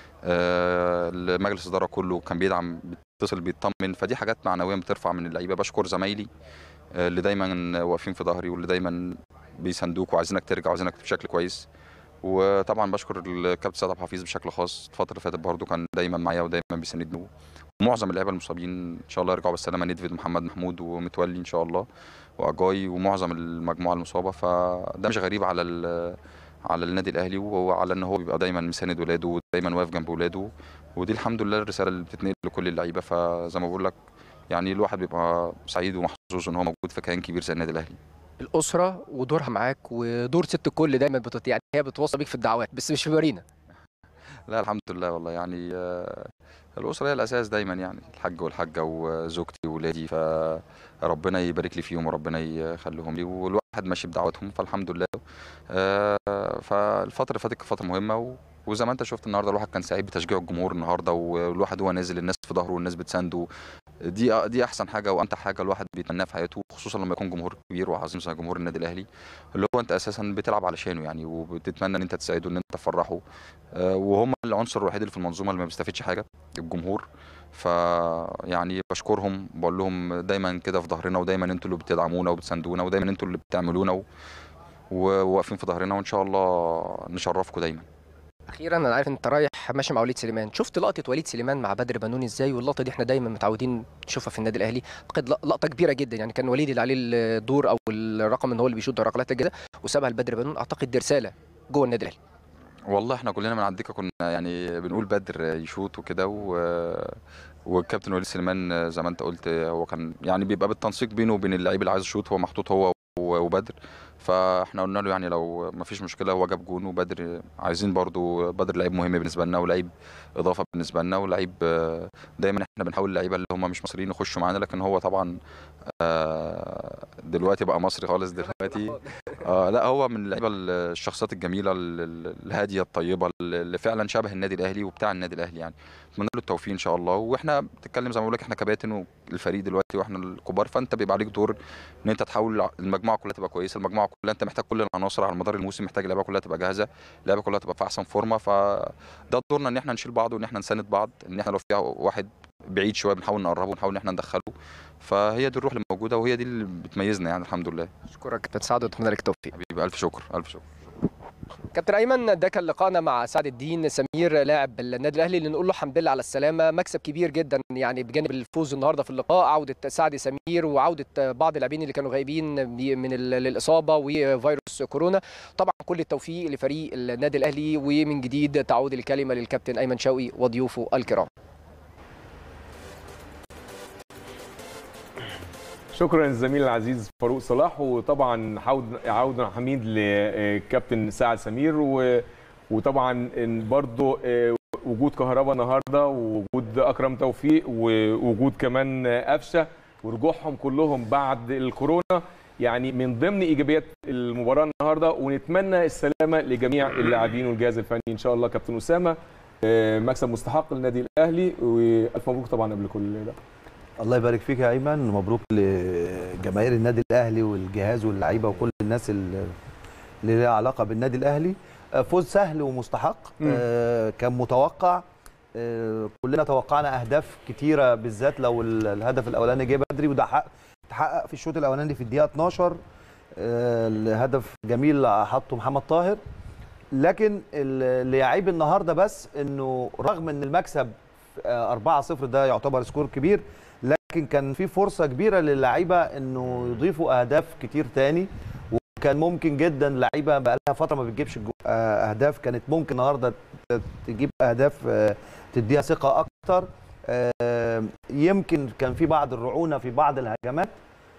آه، المجلس الاداره كله كان بيدعم بيتصل بيطمن فدي حاجات معنويه بترفع من اللعيبه بشكر زمايلي آه، اللي دايما واقفين في ظهري واللي دايما بيساندوك وعايزينك ترجع وعايزينك بشكل كويس وطبعا بشكر الكابتن سيد عبد الحفيظ بشكل خاص الفتره اللي فاتت برضه كان دايما معايا ودايما بيساندني ومعظم اللعيبه المصابين ان شاء الله يرجعوا بالسلامه ندفيد محمد محمود ومتولي ان شاء الله واجاي ومعظم المجموعه المصابه فده مش غريب على ال- على النادي الاهلي وهو على ان هو بيبقى دايما مساند ولاده ودايما واقف جنب ولاده ودي الحمد لله الرساله اللي بتتنقل لكل اللعيبه فزي ما بقول لك يعني الواحد بيبقى سعيد ومحظوظ ان هو موجود في كيان كبير زي النادي الاهلي الاسره ودورها معاك ودور ست الكل دايما بتط... يعني هي بتوصى بيك في الدعوات بس مش في مارينا لا الحمد لله والله يعني آه، الأسرة هي الأساس دايما يعني الحاج والحاجة وزوجتي وولادي فربنا يبارك لي فيهم وربنا يخليهم لي والواحد ماشي بدعواتهم فالحمد لله آه، فالفترة اللي فاتت كانت فترة مهمة و- وزي ما انت شفت النهارده الواحد كان سعيد بتشجيع الجمهور النهارده والواحد هو نازل الناس في ظهره والناس بتسانده دي دي احسن حاجه وامتع حاجه الواحد بيتمناها في حياته خصوصا لما يكون جمهور كبير وعظيم زي جمهور النادي الاهلي اللي هو انت اساسا بتلعب علشانه يعني وبتتمنى ان انت تساعده ان انت تفرحه آه، وهم العنصر الوحيد اللي في المنظومه اللي ما بيستفيدش حاجه الجمهور ف يعني بشكرهم بقول لهم دايما كده في ظهرنا ودايما انتوا اللي بتدعمونا وبتساندونا ودايما انتوا اللي بتعملونا و- وواقفين في ظهرنا وان شاء الله نشرفكم دايما اخيرا انا عارف انت رايح ماشي مع وليد سليمان شفت لقطه وليد سليمان مع بدر بنون ازاي واللقطه دي احنا دايما متعودين نشوفها في النادي الاهلي اعتقد لق- لقطه كبيره جدا يعني كان وليد اللي عليه الدور او الرقم ان هو اللي بيشوط ركلات الجزاء وسابها لبدر بنون اعتقد دي رساله جوه النادي الاهلي والله احنا كلنا من على الدكه كنا يعني بنقول بدر يشوط وكده و... والكابتن وليد سليمان زي ما انت قلت هو كان يعني بيبقى بالتنسيق بينه وبين اللعيب اللي عايز يشوط هو محطوط هو و- وبدر فاحنا قلنا له يعني لو ما فيش مشكله هو جاب جون وبدر عايزين برضو بدر لعيب مهم بالنسبه لنا ولعيب اضافه بالنسبه لنا ولعيب آه، دايما احنا بنحاول اللعيبه اللي هم مش مصريين يخشوا معانا لكن هو طبعا آه، دلوقتي بقى مصري خالص دلوقتي آه لا هو من اللعيبه الشخصيات الجميله ال- ال- الهاديه الطيبه اللي فعلا شبه النادي الاهلي وبتاع النادي الاهلي يعني اتمنى له التوفيق ان شاء الله واحنا بتتكلم زي ما بقول لك احنا كباتن والفريق دلوقتي واحنا الكبار فانت بيبقى عليك دور ان انت تحاول المجموعه كلها تبقى كويسه المجموعه كلها انت محتاج كل العناصر على مدار الموسم محتاج اللعيبه كلها تبقى جاهزه اللعيبه كلها تبقى في احسن فورمه فده دورنا ان احنا نشيل بعض وان احنا نساند بعض ان احنا لو فيها واحد بعيد شويه بنحاول نقربه ونحاول ان احنا ندخله فهي دي الروح اللي موجوده وهي دي اللي بتميزنا يعني الحمد لله اشكرك كابتن سعد واتمنى لك التوفيق حبيبي الف شكر الف شكر كابتن ايمن ده كان لقاءنا مع سعد الدين سمير لاعب النادي الاهلي اللي نقول له الحمد لله على السلامه مكسب كبير جدا يعني بجانب الفوز النهارده في اللقاء عوده سعد سمير وعوده بعض اللاعبين اللي كانوا غايبين من ال- الاصابه وفيروس كورونا طبعا كل التوفيق لفريق النادي الاهلي ومن جديد تعود الكلمه للكابتن ايمن شوقي وضيوفه الكرام شكرا للزميل العزيز فاروق صلاح وطبعا عود عوده حميد لكابتن سعد سمير و- وطبعا إن برضو آه، وجود كهربا النهارده ووجود اكرم توفيق ووجود كمان قفشه ورجوعهم كلهم بعد الكورونا يعني من ضمن ايجابيات المباراه النهارده ونتمنى السلامه لجميع اللاعبين والجهاز الفني ان شاء الله كابتن اسامه آه، مكسب مستحق للنادي الاهلي والف مبروك طبعا قبل كل ده الله يبارك فيك يا ايمن ومبروك لجماهير النادي الاهلي والجهاز واللعيبه وكل الناس اللي اللي لها علاقه بالنادي الاهلي آه، فوز سهل ومستحق مم. آه، كان متوقع آه، كلنا توقعنا اهداف كتيره بالذات لو ال- الهدف الاولاني جه بدري وده حق تحقق في الشوط الاولاني في الدقيقه 12 آه، الهدف جميل حطه محمد طاهر لكن ال- اللي يعيب النهارده بس انه رغم ان المكسب آه، 4-0 ده يعتبر سكور كبير لكن كان في فرصه كبيره للعيبه انه يضيفوا اهداف كتير تاني وكان ممكن جدا لعيبه بقى لها فتره ما بتجيبش جو- آه، اهداف كانت ممكن النهارده ت- تجيب اهداف آه، تديها ثقه اكتر آه، يمكن كان في بعض الرعونه في بعض الهجمات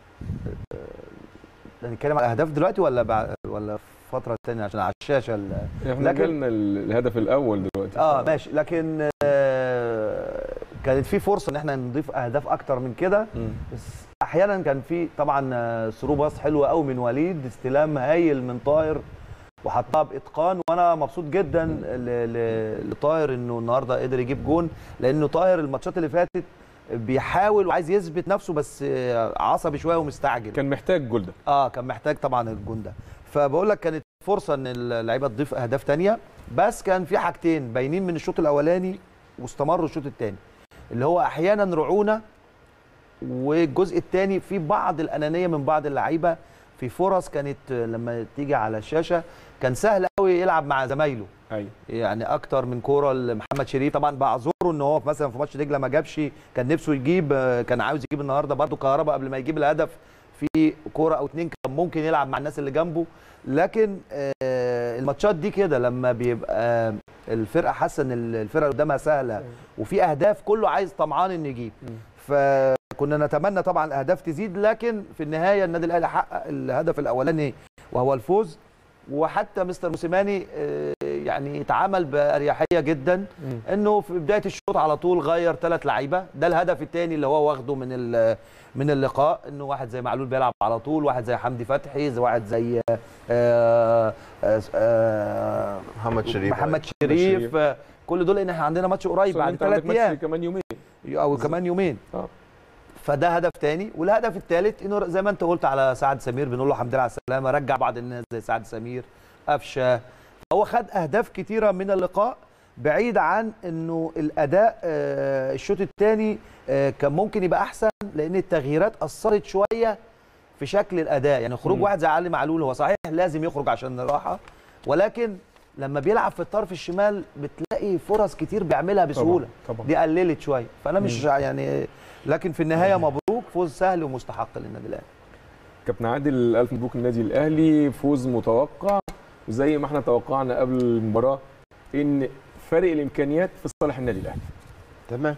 آه، نتكلم على الاهداف دلوقتي ولا بعد ولا فتره تانية عشان على الشاشه ال- احنا لكن- جالنا الهدف الاول دلوقتي اه ماشي لكن آه كانت في فرصه ان احنا نضيف اهداف اكتر من كده مم. بس احيانا كان في طبعا آه، ثرو باص حلوه قوي من وليد استلام هايل من طاهر وحطها باتقان وانا مبسوط جدا ل- ل- لطاهر انه النهارده قدر يجيب جون لانه طاهر الماتشات اللي فاتت بيحاول وعايز يثبت نفسه بس آه، عصبي شويه ومستعجل كان محتاج جول ده اه كان محتاج طبعا الجون ده فبقول لك كانت فرصه ان اللعيبه تضيف اهداف تانية بس كان في حاجتين باينين من الشوط الاولاني واستمروا الشوط الثاني اللي هو احيانا رعونه والجزء الثاني في بعض الانانيه من بعض اللعيبه في فرص كانت لما تيجي على الشاشه كان سهل قوي يلعب مع زمايله ايوه يعني اكتر من كوره لمحمد شريف طبعا بعذره ان هو مثلا في ماتش دجله ما جابش كان نفسه يجيب آه، كان عاوز يجيب النهارده برده كهربا قبل ما يجيب الهدف في كوره او اتنين كان ممكن يلعب مع الناس اللي جنبه لكن آه، الماتشات دي كده لما بيبقى الفرقه حاسه ان الفرقه اللي قدامها سهله وفي اهداف كله عايز طمعان انه يجيب فكنا نتمنى طبعا الاهداف تزيد لكن في النهايه النادي الاهلي حقق الهدف الاولاني وهو الفوز وحتى مستر موسيماني آه، يعني اتعامل باريحيه جدا انه في بدايه الشوط على طول غير ثلاث لعيبه ده الهدف الثاني اللي هو واخده من ال- من اللقاء انه واحد زي معلول بيلعب على طول واحد زي حمدي فتحي زي واحد زي آه، آه، آه، محمد شريف محمد شريف. شريف آه، كل دول ان احنا عندنا ماتش قريب بعد انت عندك ثلاث ماتش ايام كمان يومين او كمان يومين اه فده هدف تاني والهدف الثالث انه زي ما انت قلت على سعد سمير بنقول له الحمد لله على السلامه رجع بعض الناس زي سعد سمير قفشه هو خد اهداف كتيره من اللقاء بعيد عن انه الاداء آه، الشوط الثاني كان ممكن يبقى احسن لان التغييرات اثرت شويه في شكل الاداء يعني خروج مم. واحد زي علي معلول هو صحيح لازم يخرج عشان الراحه ولكن لما بيلعب في الطرف الشمال بتلاقي فرص كتير بيعملها بسهوله طبعا دي قللت شويه فانا مش يعني لكن في النهايه مبروك فوز سهل ومستحق للنادي الاهلي كابتن عادل الف مبروك النادي الاهلي فوز متوقع وزي ما احنا توقعنا قبل المباراه ان فارق الامكانيات في صالح النادي الاهلي تمام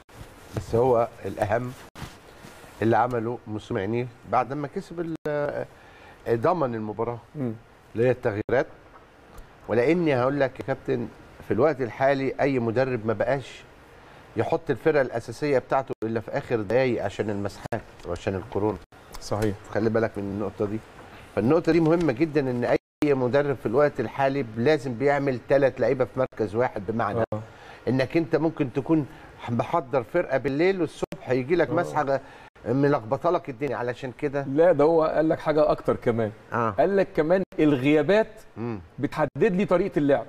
بس هو الاهم اللي عمله موسيماني بعد ما كسب ال- ضمن المباراه مم. اللي هي التغييرات ولاني هقول لك يا كابتن في الوقت الحالي اي مدرب ما بقاش يحط الفرقه الاساسيه بتاعته الا في اخر دقايق عشان المسحات وعشان الكورونا صحيح خلي بالك من النقطه دي فالنقطه دي مهمه جدا ان اي مدرب في الوقت الحالي لازم بيعمل ثلاث لعيبه في مركز واحد بمعنى اه انك انت ممكن تكون محضر فرقه بالليل والصبح يجي لك آه. مسحه ملخبطه لك الدنيا علشان كده لا ده هو قال لك حاجه اكتر كمان اه قال لك كمان الغيابات مم. بتحدد لي طريقه اللعب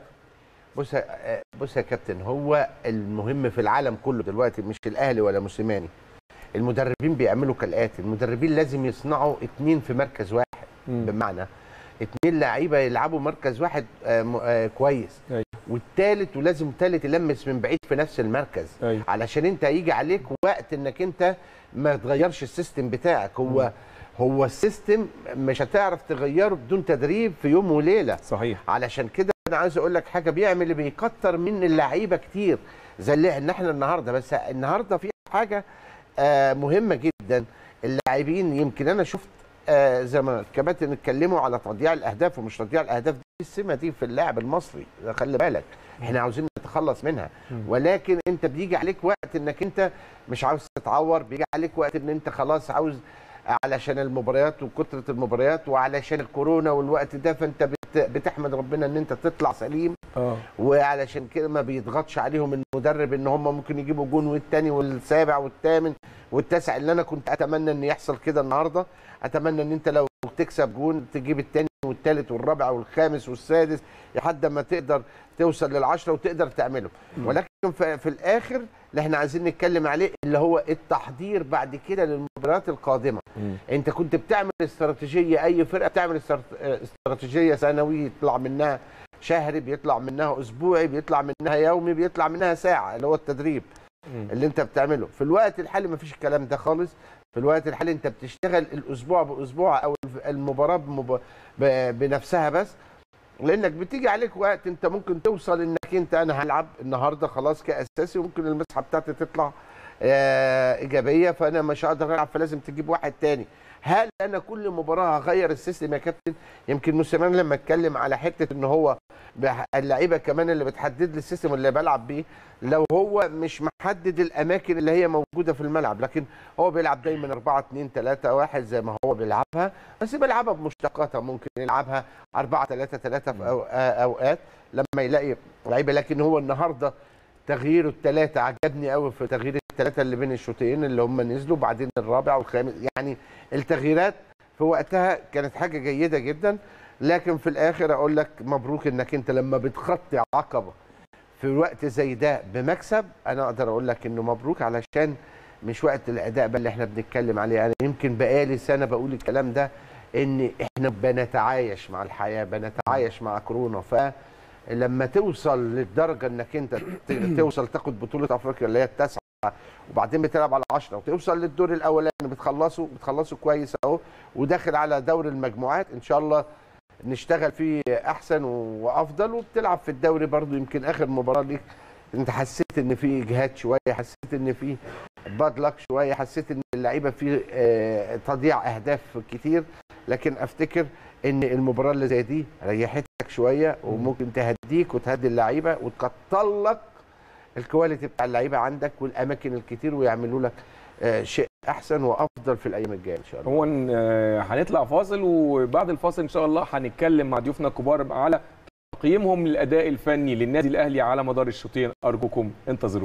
بص يا- آه، بص يا كابتن هو المهم في العالم كله دلوقتي مش الاهلي ولا موسيماني المدربين بيعملوا كالاتي المدربين لازم يصنعوا اتنين في مركز واحد مم. بمعنى اتنين لعيبه يلعبوا مركز واحد آه م- آه كويس أيوة. والتالت ولازم تالت يلمس من بعيد في نفس المركز ايوه علشان انت هيجي عليك وقت انك انت ما تغيرش السيستم بتاعك هو هو السيستم مش هتعرف تغيره بدون تدريب في يوم وليله صحيح علشان كده انا عايز اقول لك حاجه بيعمل اللي بيكتر من اللعيبه كتير زي اللي ان احنا النهارده بس النهارده في حاجه آه مهمه جدا اللاعبين يمكن انا شفت آه زي ما الكباتن اتكلموا على تضييع الاهداف ومش تضييع الاهداف دي السمه دي في اللاعب المصري خلي بالك احنا عاوزين نتخلص منها ولكن انت بيجي عليك وقت انك انت مش عاوز تتعور بيجي عليك وقت ان انت خلاص عاوز علشان المباريات وكثره المباريات وعلشان الكورونا والوقت ده فانت بت بتحمد ربنا ان انت تطلع سليم اه وعلشان كده ما بيضغطش عليهم المدرب ان هم ممكن يجيبوا جون والتاني والسابع والثامن والتاسع اللي انا كنت اتمنى ان يحصل كده النهارده اتمنى ان انت لو تكسب جون تجيب الثاني والثالث والرابع والخامس والسادس لحد ما تقدر توصل للعشره وتقدر تعمله ولكن في, في الاخر اللي احنا عايزين نتكلم عليه اللي هو التحضير بعد كده للمباريات القادمه مم. انت كنت بتعمل استراتيجيه اي فرقه بتعمل استرات- استراتيجيه سنويه يطلع منها شهري بيطلع منها اسبوعي بيطلع منها يومي بيطلع منها ساعه اللي هو التدريب مم. اللي انت بتعمله في الوقت الحالي ما فيش الكلام ده خالص في الوقت الحالي انت بتشتغل الاسبوع باسبوع او المباراه بمب... ب... بنفسها بس لانك بتيجي عليك وقت انت ممكن توصل انك انت انا هلعب النهارده خلاص كاساسي وممكن المسحه بتاعتي تطلع آه ايجابيه فانا مش هقدر العب فلازم تجيب واحد تاني هل انا كل مباراه هغير السيستم يا كابتن يمكن موسيماني لما اتكلم على حته ان هو بح- اللعيبه كمان اللي بتحدد لي السيستم اللي بلعب بيه لو هو مش محدد الاماكن اللي هي موجوده في الملعب لكن هو بيلعب دايما 4 2 3 1 زي ما هو بيلعبها بس بيلعبها بمشتقاتها ممكن يلعبها 4 3 3 في أو- آه، اوقات لما يلاقي لعيبه لكن هو النهارده تغييره الثلاثه عجبني قوي في تغيير الثلاثه اللي بين الشوطين اللي هم نزلوا بعدين الرابع والخامس يعني التغييرات في وقتها كانت حاجه جيده جدا لكن في الاخر اقول لك مبروك انك انت لما بتخطي عقبه في وقت زي ده بمكسب انا اقدر اقول لك انه مبروك علشان مش وقت الاداء بقى اللي احنا بنتكلم عليه انا يمكن بقالي سنه بقول الكلام ده ان احنا بنتعايش مع الحياه بنتعايش مع كورونا فلما توصل للدرجه انك انت ت- توصل تاخد بطوله افريقيا اللي هي التاسعه وبعدين بتلعب على 10 وتوصل للدور الاولاني بتخلصه بتخلصه كويس اهو وداخل على دور المجموعات ان شاء الله نشتغل فيه احسن وافضل وبتلعب في الدوري برضو يمكن اخر مباراه ليك انت حسيت ان في اجهاد شويه حسيت ان في باد لك شويه حسيت ان اللعيبه في آه، تضييع اهداف كتير لكن افتكر ان المباراه اللي زي دي ريحتك شويه وممكن تهديك وتهدي اللعيبه وتكتر لك الكواليتي بتاع اللعيبه عندك والاماكن الكتير ويعملوا لك آه، شيء احسن وافضل في الايام الجايه ان شاء الله هو إن- آه، هنطلع فاصل وبعد الفاصل ان شاء الله هنتكلم مع ضيوفنا الكبار على تقييمهم للاداء الفني للنادي الاهلي على مدار الشوطين ارجوكم انتظرونا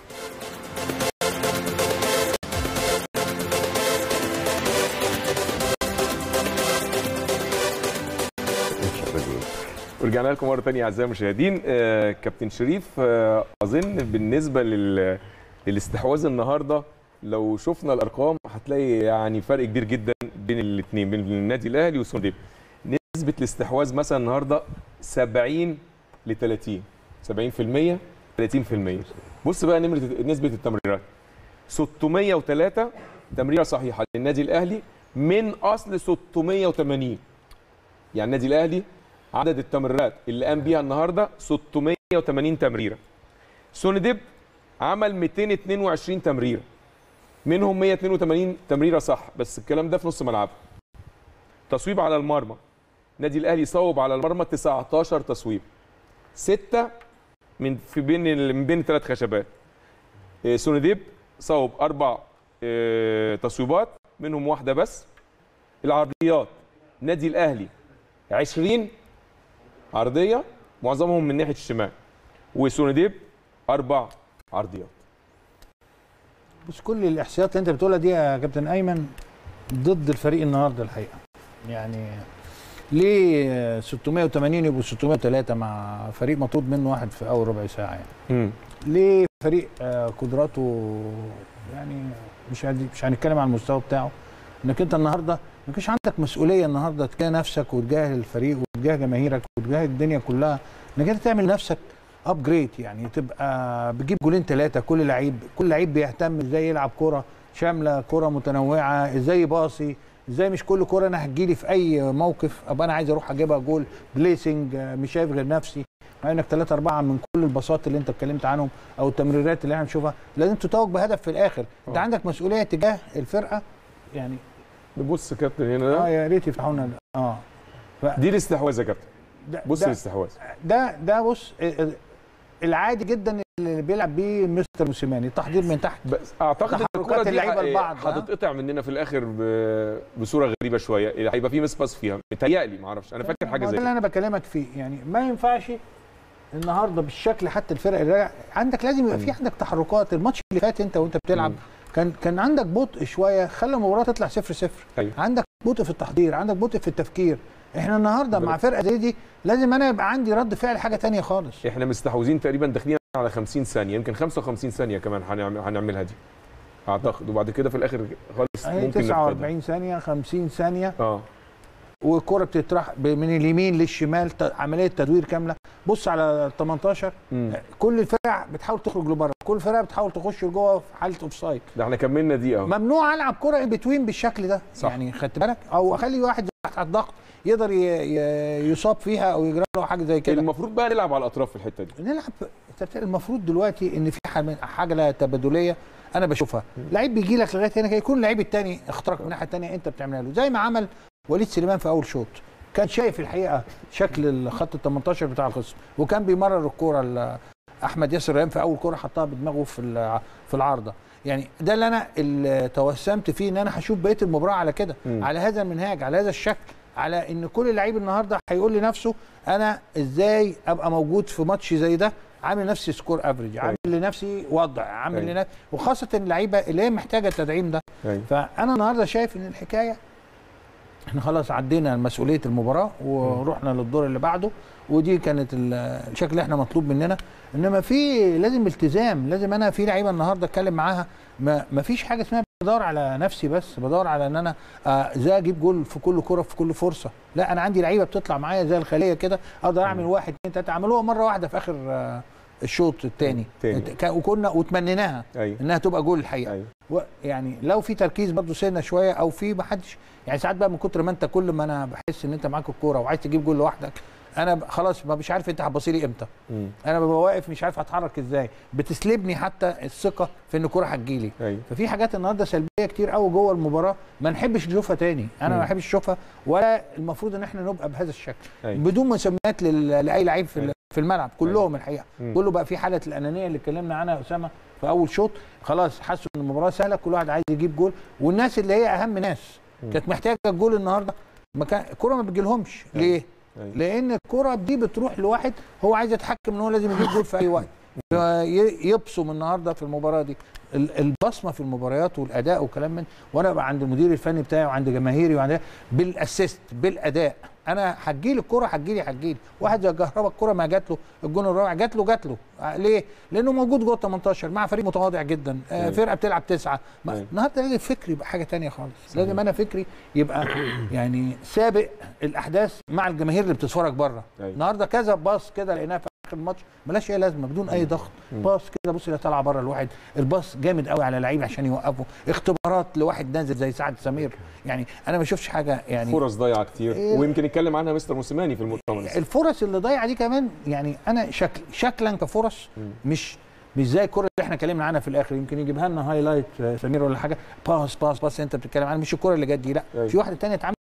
ورجعنا لكم مره ثانيه اعزائي المشاهدين آه، كابتن شريف آه، اظن بالنسبه لل للاستحواذ النهارده لو شفنا الارقام هتلاقي يعني فرق كبير جدا بين الاثنين بين النادي الاهلي وسونديب نسبه الاستحواذ مثلا النهارده 70 ل 30 70% 30% بص بقى نمره نسبه التمريرات 603 تمريره صحيحه للنادي الاهلي من اصل 680 يعني النادي الاهلي عدد التمريرات اللي قام بيها النهارده 680 تمريره سونديب عمل 222 تمريره منهم 182 تمريره صح بس الكلام ده في نص ملعبه تصويب على المرمى النادي الاهلي صوب على المرمى 19 تصويب ستة من في بين ال- من بين ثلاث خشبات إيه، سونديب صوب اربع إيه، تصويبات منهم واحده بس العرضيات نادي الاهلي 20 عرضيه معظمهم من ناحيه الشمال وسونديب اربع عرضيات بس كل الاحصائيات اللي انت بتقولها دي يا كابتن ايمن ضد الفريق النهارده الحقيقه يعني ليه 680 يبقوا 603 مع فريق مطرود منه واحد في اول ربع ساعه يعني مم. ليه فريق آه، قدراته يعني مش هدي- مش هنتكلم عن المستوى بتاعه انك انت النهارده ما كانش عندك مسؤوليه النهارده تجاه نفسك وتجاه الفريق وتجاه جماهيرك وتجاه الدنيا كلها انك انت تعمل نفسك ابجريد يعني تبقى بتجيب جولين ثلاثه كل لعيب كل لعيب بيهتم ازاي يلعب كره شامله كره متنوعه ازاي يباصي ازاي مش كل كره انا هتجيلي في اي موقف ابقى انا عايز اروح اجيبها جول بليسنج آه، مش شايف غير نفسي مع انك ثلاثة أربعة من كل البساط اللي أنت اتكلمت عنهم أو التمريرات اللي احنا بنشوفها لازم تتوج بهدف في الآخر، أنت آه. عندك مسؤولية تجاه الفرقة يعني بص كابتن هنا اه ده يا ريت يفتحونا اه دي الاستحواذ يا كابتن ده بص ده, الاستحواذ ده ده بص ال- ال- العادي جدا اللي بيلعب بيه مستر موسيماني تحضير من تحت بس اعتقد ان تحركات الكره دي اللعيبة ح- لبعض، ها؟ هتتقطع مننا في الاخر ب- بصوره غريبه شويه هيبقى في مسباس فيها متهيألي ما اعرفش انا فاكر حاجه ما زي ده اللي كده انا بكلمك فيه يعني ما ينفعش النهارده بالشكل حتى الفرق اللي راجع عندك لازم يبقى في عندك تحركات الماتش اللي فات انت وانت بتلعب مم. كان كان عندك بطء شويه خلى المباراه تطلع صفر صفر أيوة. عندك بطء في التحضير عندك بطء في التفكير احنا النهارده مع فرقه زي دي لازم انا يبقى عندي رد فعل حاجه تانية خالص احنا مستحوذين تقريبا داخلين على 50 ثانيه يمكن 55 ثانيه كمان هنعمل هنعملها دي اعتقد وبعد كده في الاخر خالص هي ممكن نفقدها 49 ثانيه 50 ثانيه اه والكره بتطرح ب- من اليمين للشمال ت- عمليه تدوير كامله بص على 18 مم. كل الفرق بتحاول تخرج لبره كل الفرق بتحاول تخش لجوه في حاله اوف سايد ده احنا كملنا دي اهو ممنوع العب كره بتوين بالشكل ده صح. يعني خدت بالك او اخلي واحد تحت الضغط يقدر ي- ي- يصاب فيها او يجرى له حاجه زي كده المفروض بقى نلعب على الاطراف في الحته دي نلعب أنت بت- المفروض دلوقتي ان في حاجة- حاجه لها تبادليه انا بشوفها لعيب بيجي لك لغايه هنا يكون اللعيب الثاني اخترق من الناحيه الثانيه انت بتعملها له زي ما عمل وليد سليمان في اول شوط كان شايف الحقيقه شكل الخط ال 18 بتاع الخصم وكان بيمرر الكوره ل- احمد ياسر ريان في اول كوره حطها بدماغه في الع- في العارضه يعني ده اللي انا اللي توسمت فيه ان انا هشوف بقيه المباراه على كده مم. على هذا المنهاج على هذا الشكل على ان كل لعيب النهارده هيقول لنفسه انا ازاي ابقى موجود في ماتش زي ده عامل نفسي سكور افريج عامل لنفسي وضع عامل أيوة. لنفسي وخاصه اللعيبه اللي هي محتاجه التدعيم ده أيوة. فانا النهارده شايف ان الحكايه احنا خلاص عدينا مسؤوليه المباراه ورحنا للدور اللي بعده ودي كانت ال- الشكل اللي احنا مطلوب مننا انما في لازم التزام لازم انا في لعيبه النهارده اتكلم معاها ما, ما فيش حاجه اسمها بدور على نفسي بس بدور على ان انا آه، ازاي اجيب جول في كل كره في كل فرصه لا انا عندي لعيبه بتطلع معايا زي الخليه كده اقدر اعمل واحد اتنين تلاته عملوها مره واحده في اخر آه، الشوط الثاني تاني. وكنا وتمنيناها ايوه انها تبقى جول الحقيقه ايوه و- يعني لو في تركيز برضه سنه شويه او في ما حدش يعني ساعات بقى من كتر ما انت كل ما انا بحس ان انت معاك الكوره وعايز تجيب جول لوحدك انا ب- خلاص ما مش عارف انت هتبصي لي امتى مم. انا ببقى واقف مش عارف هتحرك ازاي بتسلبني حتى الثقه في ان الكوره هتجيلي ايوه ففي حاجات النهارده سلبيه كتير قوي جوه المباراه ما نحبش نشوفها تاني انا مم. ما بحبش اشوفها ولا المفروض ان احنا نبقى بهذا الشكل أيوة. بدون مسميات لل- لاي لعيب في ال- أيوة. في الملعب كلهم الحقيقه مم. كله بقى في حاله الانانيه اللي اتكلمنا عنها يا اسامه في اول شوط خلاص حسوا ان المباراه سهله كل واحد عايز يجيب جول والناس اللي هي اهم ناس مم. كانت محتاجه الجول النهارده ما كان الكوره ما بتجيلهمش أيوة. ليه؟ أيوة. لان الكره دي بتروح لواحد هو عايز يتحكم ان هو لازم يجيب جول في اي وقت ي- يبصم النهارده في المباراه دي ال- البصمه في المباريات والاداء وكلام من وانا ابقى عند المدير الفني بتاعي وعند جماهيري وعند بالاسيست بالاداء انا هتجيلي الكره هتجيلي هتجيلي واحد زي كهربا الكره ما جات له الجون الرابع جات له جات له آه، ليه؟ لانه موجود جوه 18 مع فريق متواضع جدا آه، أيوة. فرقه بتلعب تسعه ما- أيوة. النهارده لازم فكري يبقى حاجه تانية خالص لازم انا فكري يبقى يعني سابق الاحداث مع الجماهير اللي بتتفرج بره أيوة. النهارده كذا باص كده لقيناها في اخر الماتش ملاش اي لازمه بدون اي ضغط باص كده بص اللي طالعه بره الواحد الباص جامد قوي على لعيب عشان يوقفه اختبارات لواحد نازل زي سعد سمير يعني انا ما شفتش حاجه يعني فرص ضايعه كتير إيه؟ ويمكن يتكلم عنها مستر موسيماني في المؤتمر الفرص اللي ضايعه دي كمان يعني انا شكل شكلا كفرص مش مش زي الكره اللي احنا اتكلمنا عنها في الاخر يمكن يجيبها لنا هايلايت آه، سمير ولا حاجه باس باس باس انت بتتكلم عنها مش الكره اللي جت دي لا أيوة. في واحده تانية اتعملت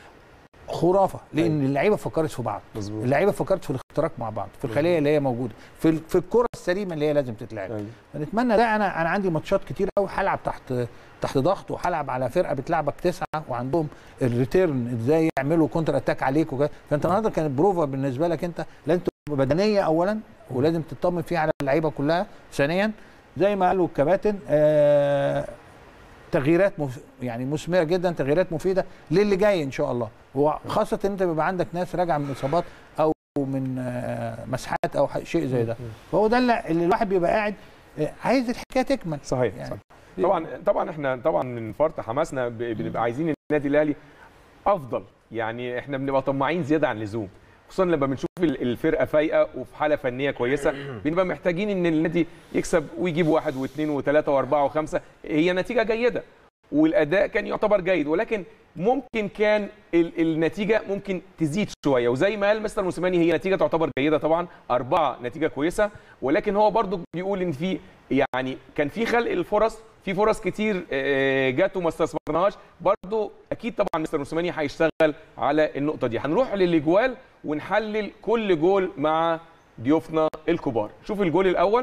خرافه لان اللعيبه فكرت في بعض مظبوط اللعيبه فكرت في الاختراق مع بعض في الخليه اللي هي موجوده في ال- في الكره السليمه اللي هي لازم تتلعب أيوة. فنتمنى ده انا انا عندي ماتشات كتير قوي هلعب تحت تحت ضغط وهلعب على فرقه بتلعبك تسعه وعندهم الريتيرن ازاي يعملوا كونتر اتاك عليك وكده فانت النهارده كانت بروفا بالنسبه لك انت لازم تبقى بدنيه اولا ولازم تطمن فيها على اللعيبه كلها ثانيا زي ما قالوا الكباتن آه تغييرات مف... يعني مثمره جدا تغييرات مفيده للي جاي ان شاء الله وخاصه ان انت بيبقى عندك ناس راجعه من اصابات او من آه، مسحات او ح- شيء زي ده فهو ده اللي اللي الواحد بيبقى قاعد آه، عايز الحكايه تكمل صحيح يعني صحيح. طبعا طبعا احنا طبعا من فرط حماسنا ب- بنبقى عايزين النادي الاهلي افضل يعني احنا بنبقى طماعين زياده عن اللزوم خصوصا لما بنشوف ال- الفرقه فايقه وفي حاله فنيه كويسه بنبقى محتاجين ان النادي يكسب ويجيب واحد واثنين وثلاثه واربعه وخمسه هي نتيجه جيده والاداء كان يعتبر جيد ولكن ممكن كان ال- النتيجه ممكن تزيد شويه وزي ما قال مستر موسيماني هي نتيجه تعتبر جيده طبعا اربعه نتيجه كويسه ولكن هو برضو بيقول ان في يعني كان في خلق الفرص في فرص كتير آه، جت وما استثمرناهاش برضو اكيد طبعا مستر موسيماني هيشتغل على النقطه دي هنروح للاجوال ونحلل كل جول مع ضيوفنا الكبار شوف الجول الاول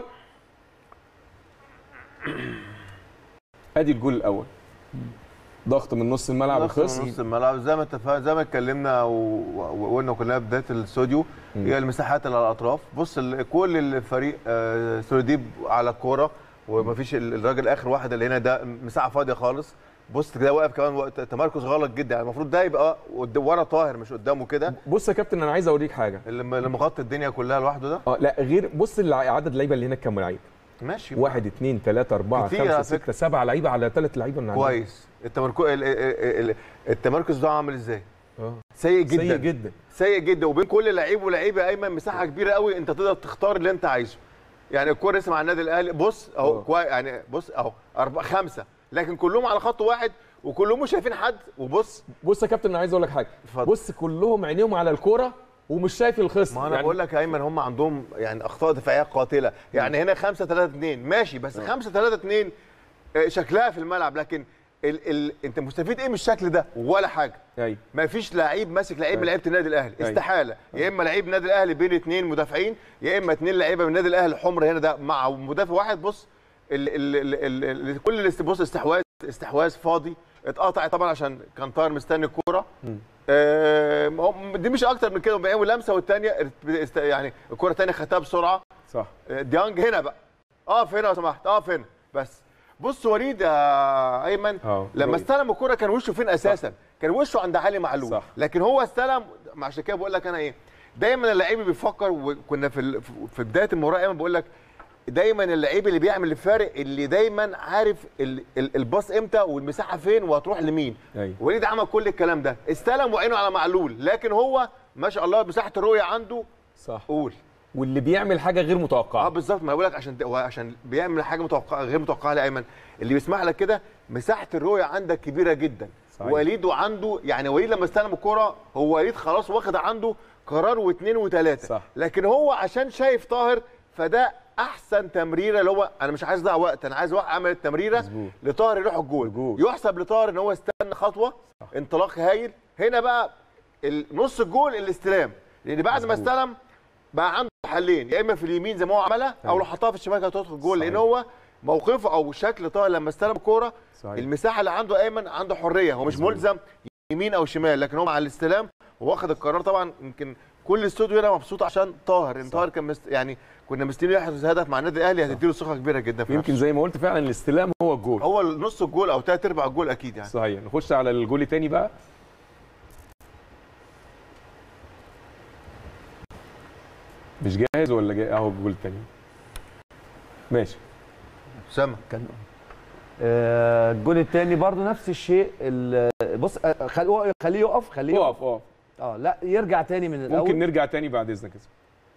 ادي الجول الاول ضغط من نص الملعب نص من الخصم نص الملعب زي ما اتفقنا زي ما اتكلمنا و- و- وقلنا كلنا في بدايه الاستوديو هي المساحات اللي على الاطراف بص ال- كل الفريق آه، سوليديب على الكوره ومفيش ال- الراجل اخر واحد اللي هنا ده مساحه فاضيه خالص بص كده واقف كمان وقت تمركز غلط جدا يعني المفروض ده يبقى قد- ورا طاهر مش قدامه كده بص يا كابتن انا عايز اوريك حاجه اللي اللي مغطي الدنيا كلها لوحده ده اه لا غير بص الع- عدد اللعيبه اللي هناك كام لعيب ماشي واحد اثنين ثلاثة أربعة كتير خمسة على ستة فكرة. سبعة لعيبة على ثلاث لعيبة من عندنا. كويس التمركز ال- ال- ال- التمركز ده عامل ازاي اه سيء جدا سيء جدا سيء جدا وبين كل لعيب ولعيب يا ايمن مساحه كبيره قوي انت تقدر تختار اللي انت عايزه يعني الكوره اسمها النادي الاهلي بص اهو اه. كوي يعني بص اهو أربعة خمسه لكن كلهم على خط واحد وكلهم مش شايفين حد وبص بص يا كابتن انا عايز اقول لك حاجة اتفضل. بص كلهم عينيهم على الكورة ومش شايف الخصم ما انا بقول لك يا ايمن هم عندهم يعني اخطاء دفاعيه قاتله يعني هنا 5 3 2 ماشي بس 5 3 2 شكلها في الملعب لكن ال ال انت مستفيد ايه من الشكل ده ولا حاجه ايوه ما فيش لعيب ماسك لعيب من أيوة. لعيبه النادي الاهلي أيوة. استحاله يا اما لعيب النادي الاهلي بين اثنين مدافعين يا اما اثنين لعيبه من النادي الاهلي الحمر هنا ده مع مدافع واحد بص ال ال ال ال ال كل الاست- بص استحواذ استحواذ فاضي اتقطع طبعا عشان كان طاهر مستني الكوره آه هو- دي مش اكتر من كده بيعمل لمسه والثانيه يعني الكوره الثانيه خدتها بسرعه صح آه، ديانج هنا بقى اقف هنا لو سمحت اقف هنا بس بص وليد يا ايمن اه لما رؤية. استلم الكرة كان وشه فين اساسا؟ كان وشه عند علي معلول صح. لكن هو استلم عشان كده بقول لك انا ايه؟ دايما اللعيب بيفكر وكنا في ال- في بدايه المباراه ايمن بقول لك دايما اللعيب اللي بيعمل الفارق اللي دايما عارف ال- ال- الباص امتى والمساحه فين وهتروح لمين أيوة. وليد عمل كل الكلام ده استلم وعينه على معلول لكن هو ما شاء الله مساحه الرؤيه عنده صح قول واللي بيعمل حاجه غير اه متوقعه بالظبط ما بقول لك عشان هو عشان بيعمل حاجه متوقعه غير متوقعه لايمن اللي بيسمح لك كده مساحه الرؤيه عندك كبيره جدا صحيح. وليد عنده يعني وليد لما استلم الكوره هو وليد خلاص واخد عنده قرار واثنين وثلاثه صح. لكن هو عشان شايف طاهر فده احسن تمريره اللي هو انا مش عايز اضيع وقت انا عايز اوقع اعمل التمريره مظبوط. لطاهر يروح الجول الجول. يحسب لطاهر ان هو استنى خطوه انطلاق هايل هنا بقى ال- نص الجول الاستلام لان بعد ما مظبوط. استلم بقى عنده حلين يا اما في اليمين زي ما هو عملها او أيوة. لو حطها في الشمال كانت هتدخل جول لان صحيح. هو موقفه او شكل طاهر لما استلم الكوره صحيح. المساحه اللي عنده ايمن عنده حريه هو مش مظبوط. ملزم يمين او شمال لكن هو مع الاستلام واخد القرار طبعا يمكن كل الاستوديو هنا مبسوط عشان طاهر ان طاهر كان مست... يعني كنا مستنيين يحرز هدف مع النادي الاهلي هتديله ثقه كبيره جدا في يمكن نفسه. زي ما قلت فعلا الاستلام هو الجول هو نص الجول او ثلاث ارباع الجول اكيد يعني صحيح نخش على الجول الثاني بقى مش جاهز ولا جاهز اهو الجول الثاني ماشي اسامه كان آه، الجون الثاني برضو نفس الشيء ال- بص آه، خل- خليه يقف خليه يقف اقف اقف اه لا يرجع تاني من الاول ممكن نرجع تاني بعد اذنك يا اسامة.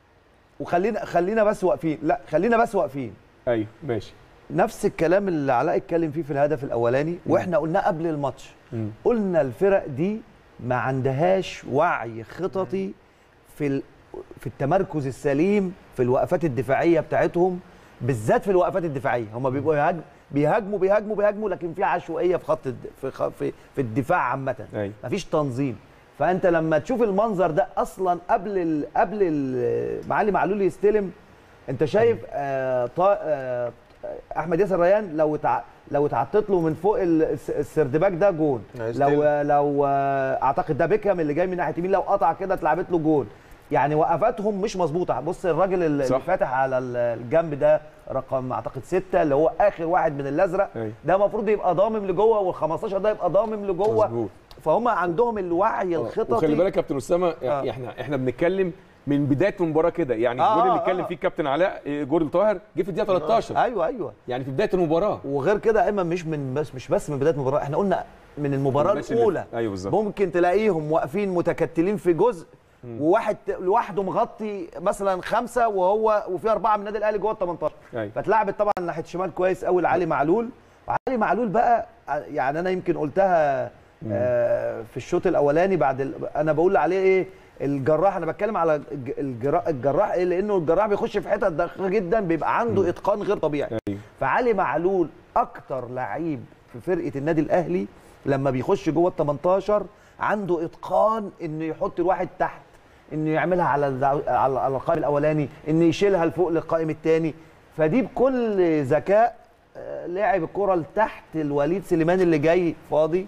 وخلينا خلينا بس واقفين لا خلينا بس واقفين ايوه ماشي نفس الكلام اللي علاء اتكلم فيه في الهدف الاولاني واحنا قلناه قبل الماتش مم. قلنا الفرق دي ما عندهاش وعي خططي في ال- في التمركز السليم في الوقفات الدفاعيه بتاعتهم بالذات في الوقفات الدفاعيه هم بيبقوا يهاجموا بيهاجموا بيهاجموا بيهاجموا لكن في عشوائيه في خط الد- في خ- في, في الدفاع عامه ايوه مفيش تنظيم فانت لما تشوف المنظر ده اصلا قبل ال قبل ال معالي معلول يستلم انت شايف آه طا آه احمد ياسر ريان لو تع... لو اتعطت له من فوق ال- الس- السردباك ده جون هيستلم. لو لو آه، اعتقد ده بيكهام اللي جاي من ناحيه يمين لو قطع كده اتلعبت له جون يعني وقفاتهم مش مظبوطه بص الراجل اللي صح. اللي فاتح على ال- الجنب ده رقم اعتقد ستة اللي هو اخر واحد من الازرق أيوة. ده المفروض يبقى ضامم لجوه وال15 ده يبقى ضامم لجوه مظبوط فهم عندهم الوعي الخططي وخلي بالك يا كابتن اسامه آه. احنا احنا بنتكلم من بدايه المباراه كده يعني آه، الجول اللي آه، اتكلم آه. فيه الكابتن علاء إيه، جول طاهر جه في الدقيقه 13 ايوه ايوه يعني في بدايه المباراه وغير كده ايمن مش من بس مش بس من بدايه المباراه احنا قلنا من المباراه الماتش اللي- الاولى ايوه بالظبط ممكن تلاقيهم واقفين متكتلين في جزء وواحد لوحده مغطي مثلا خمسه وهو وفي اربعه من النادي الاهلي جوه ال 18 ايوه فاتلعبت طبعا ناحيه الشمال كويس قوي لعلي معلول وعلي معلول بقى يعني انا يمكن قلتها آه، في الشوط الاولاني بعد ال... انا بقول عليه ايه الجراح انا بتكلم على الج- الجراح الجراح ايه لانه الجراح بيخش في حتت دقيقه جدا بيبقى عنده اتقان غير طبيعي ايوه فعلي معلول اكتر لعيب في فرقه النادي الاهلي لما بيخش جوه ال 18 عنده اتقان انه يحط الواحد تحت انه يعملها على الزع- على على القائم الاولاني انه يشيلها لفوق للقائم الثاني فدي بكل ذكاء آه، لعب الكره لتحت الوليد سليمان اللي جاي فاضي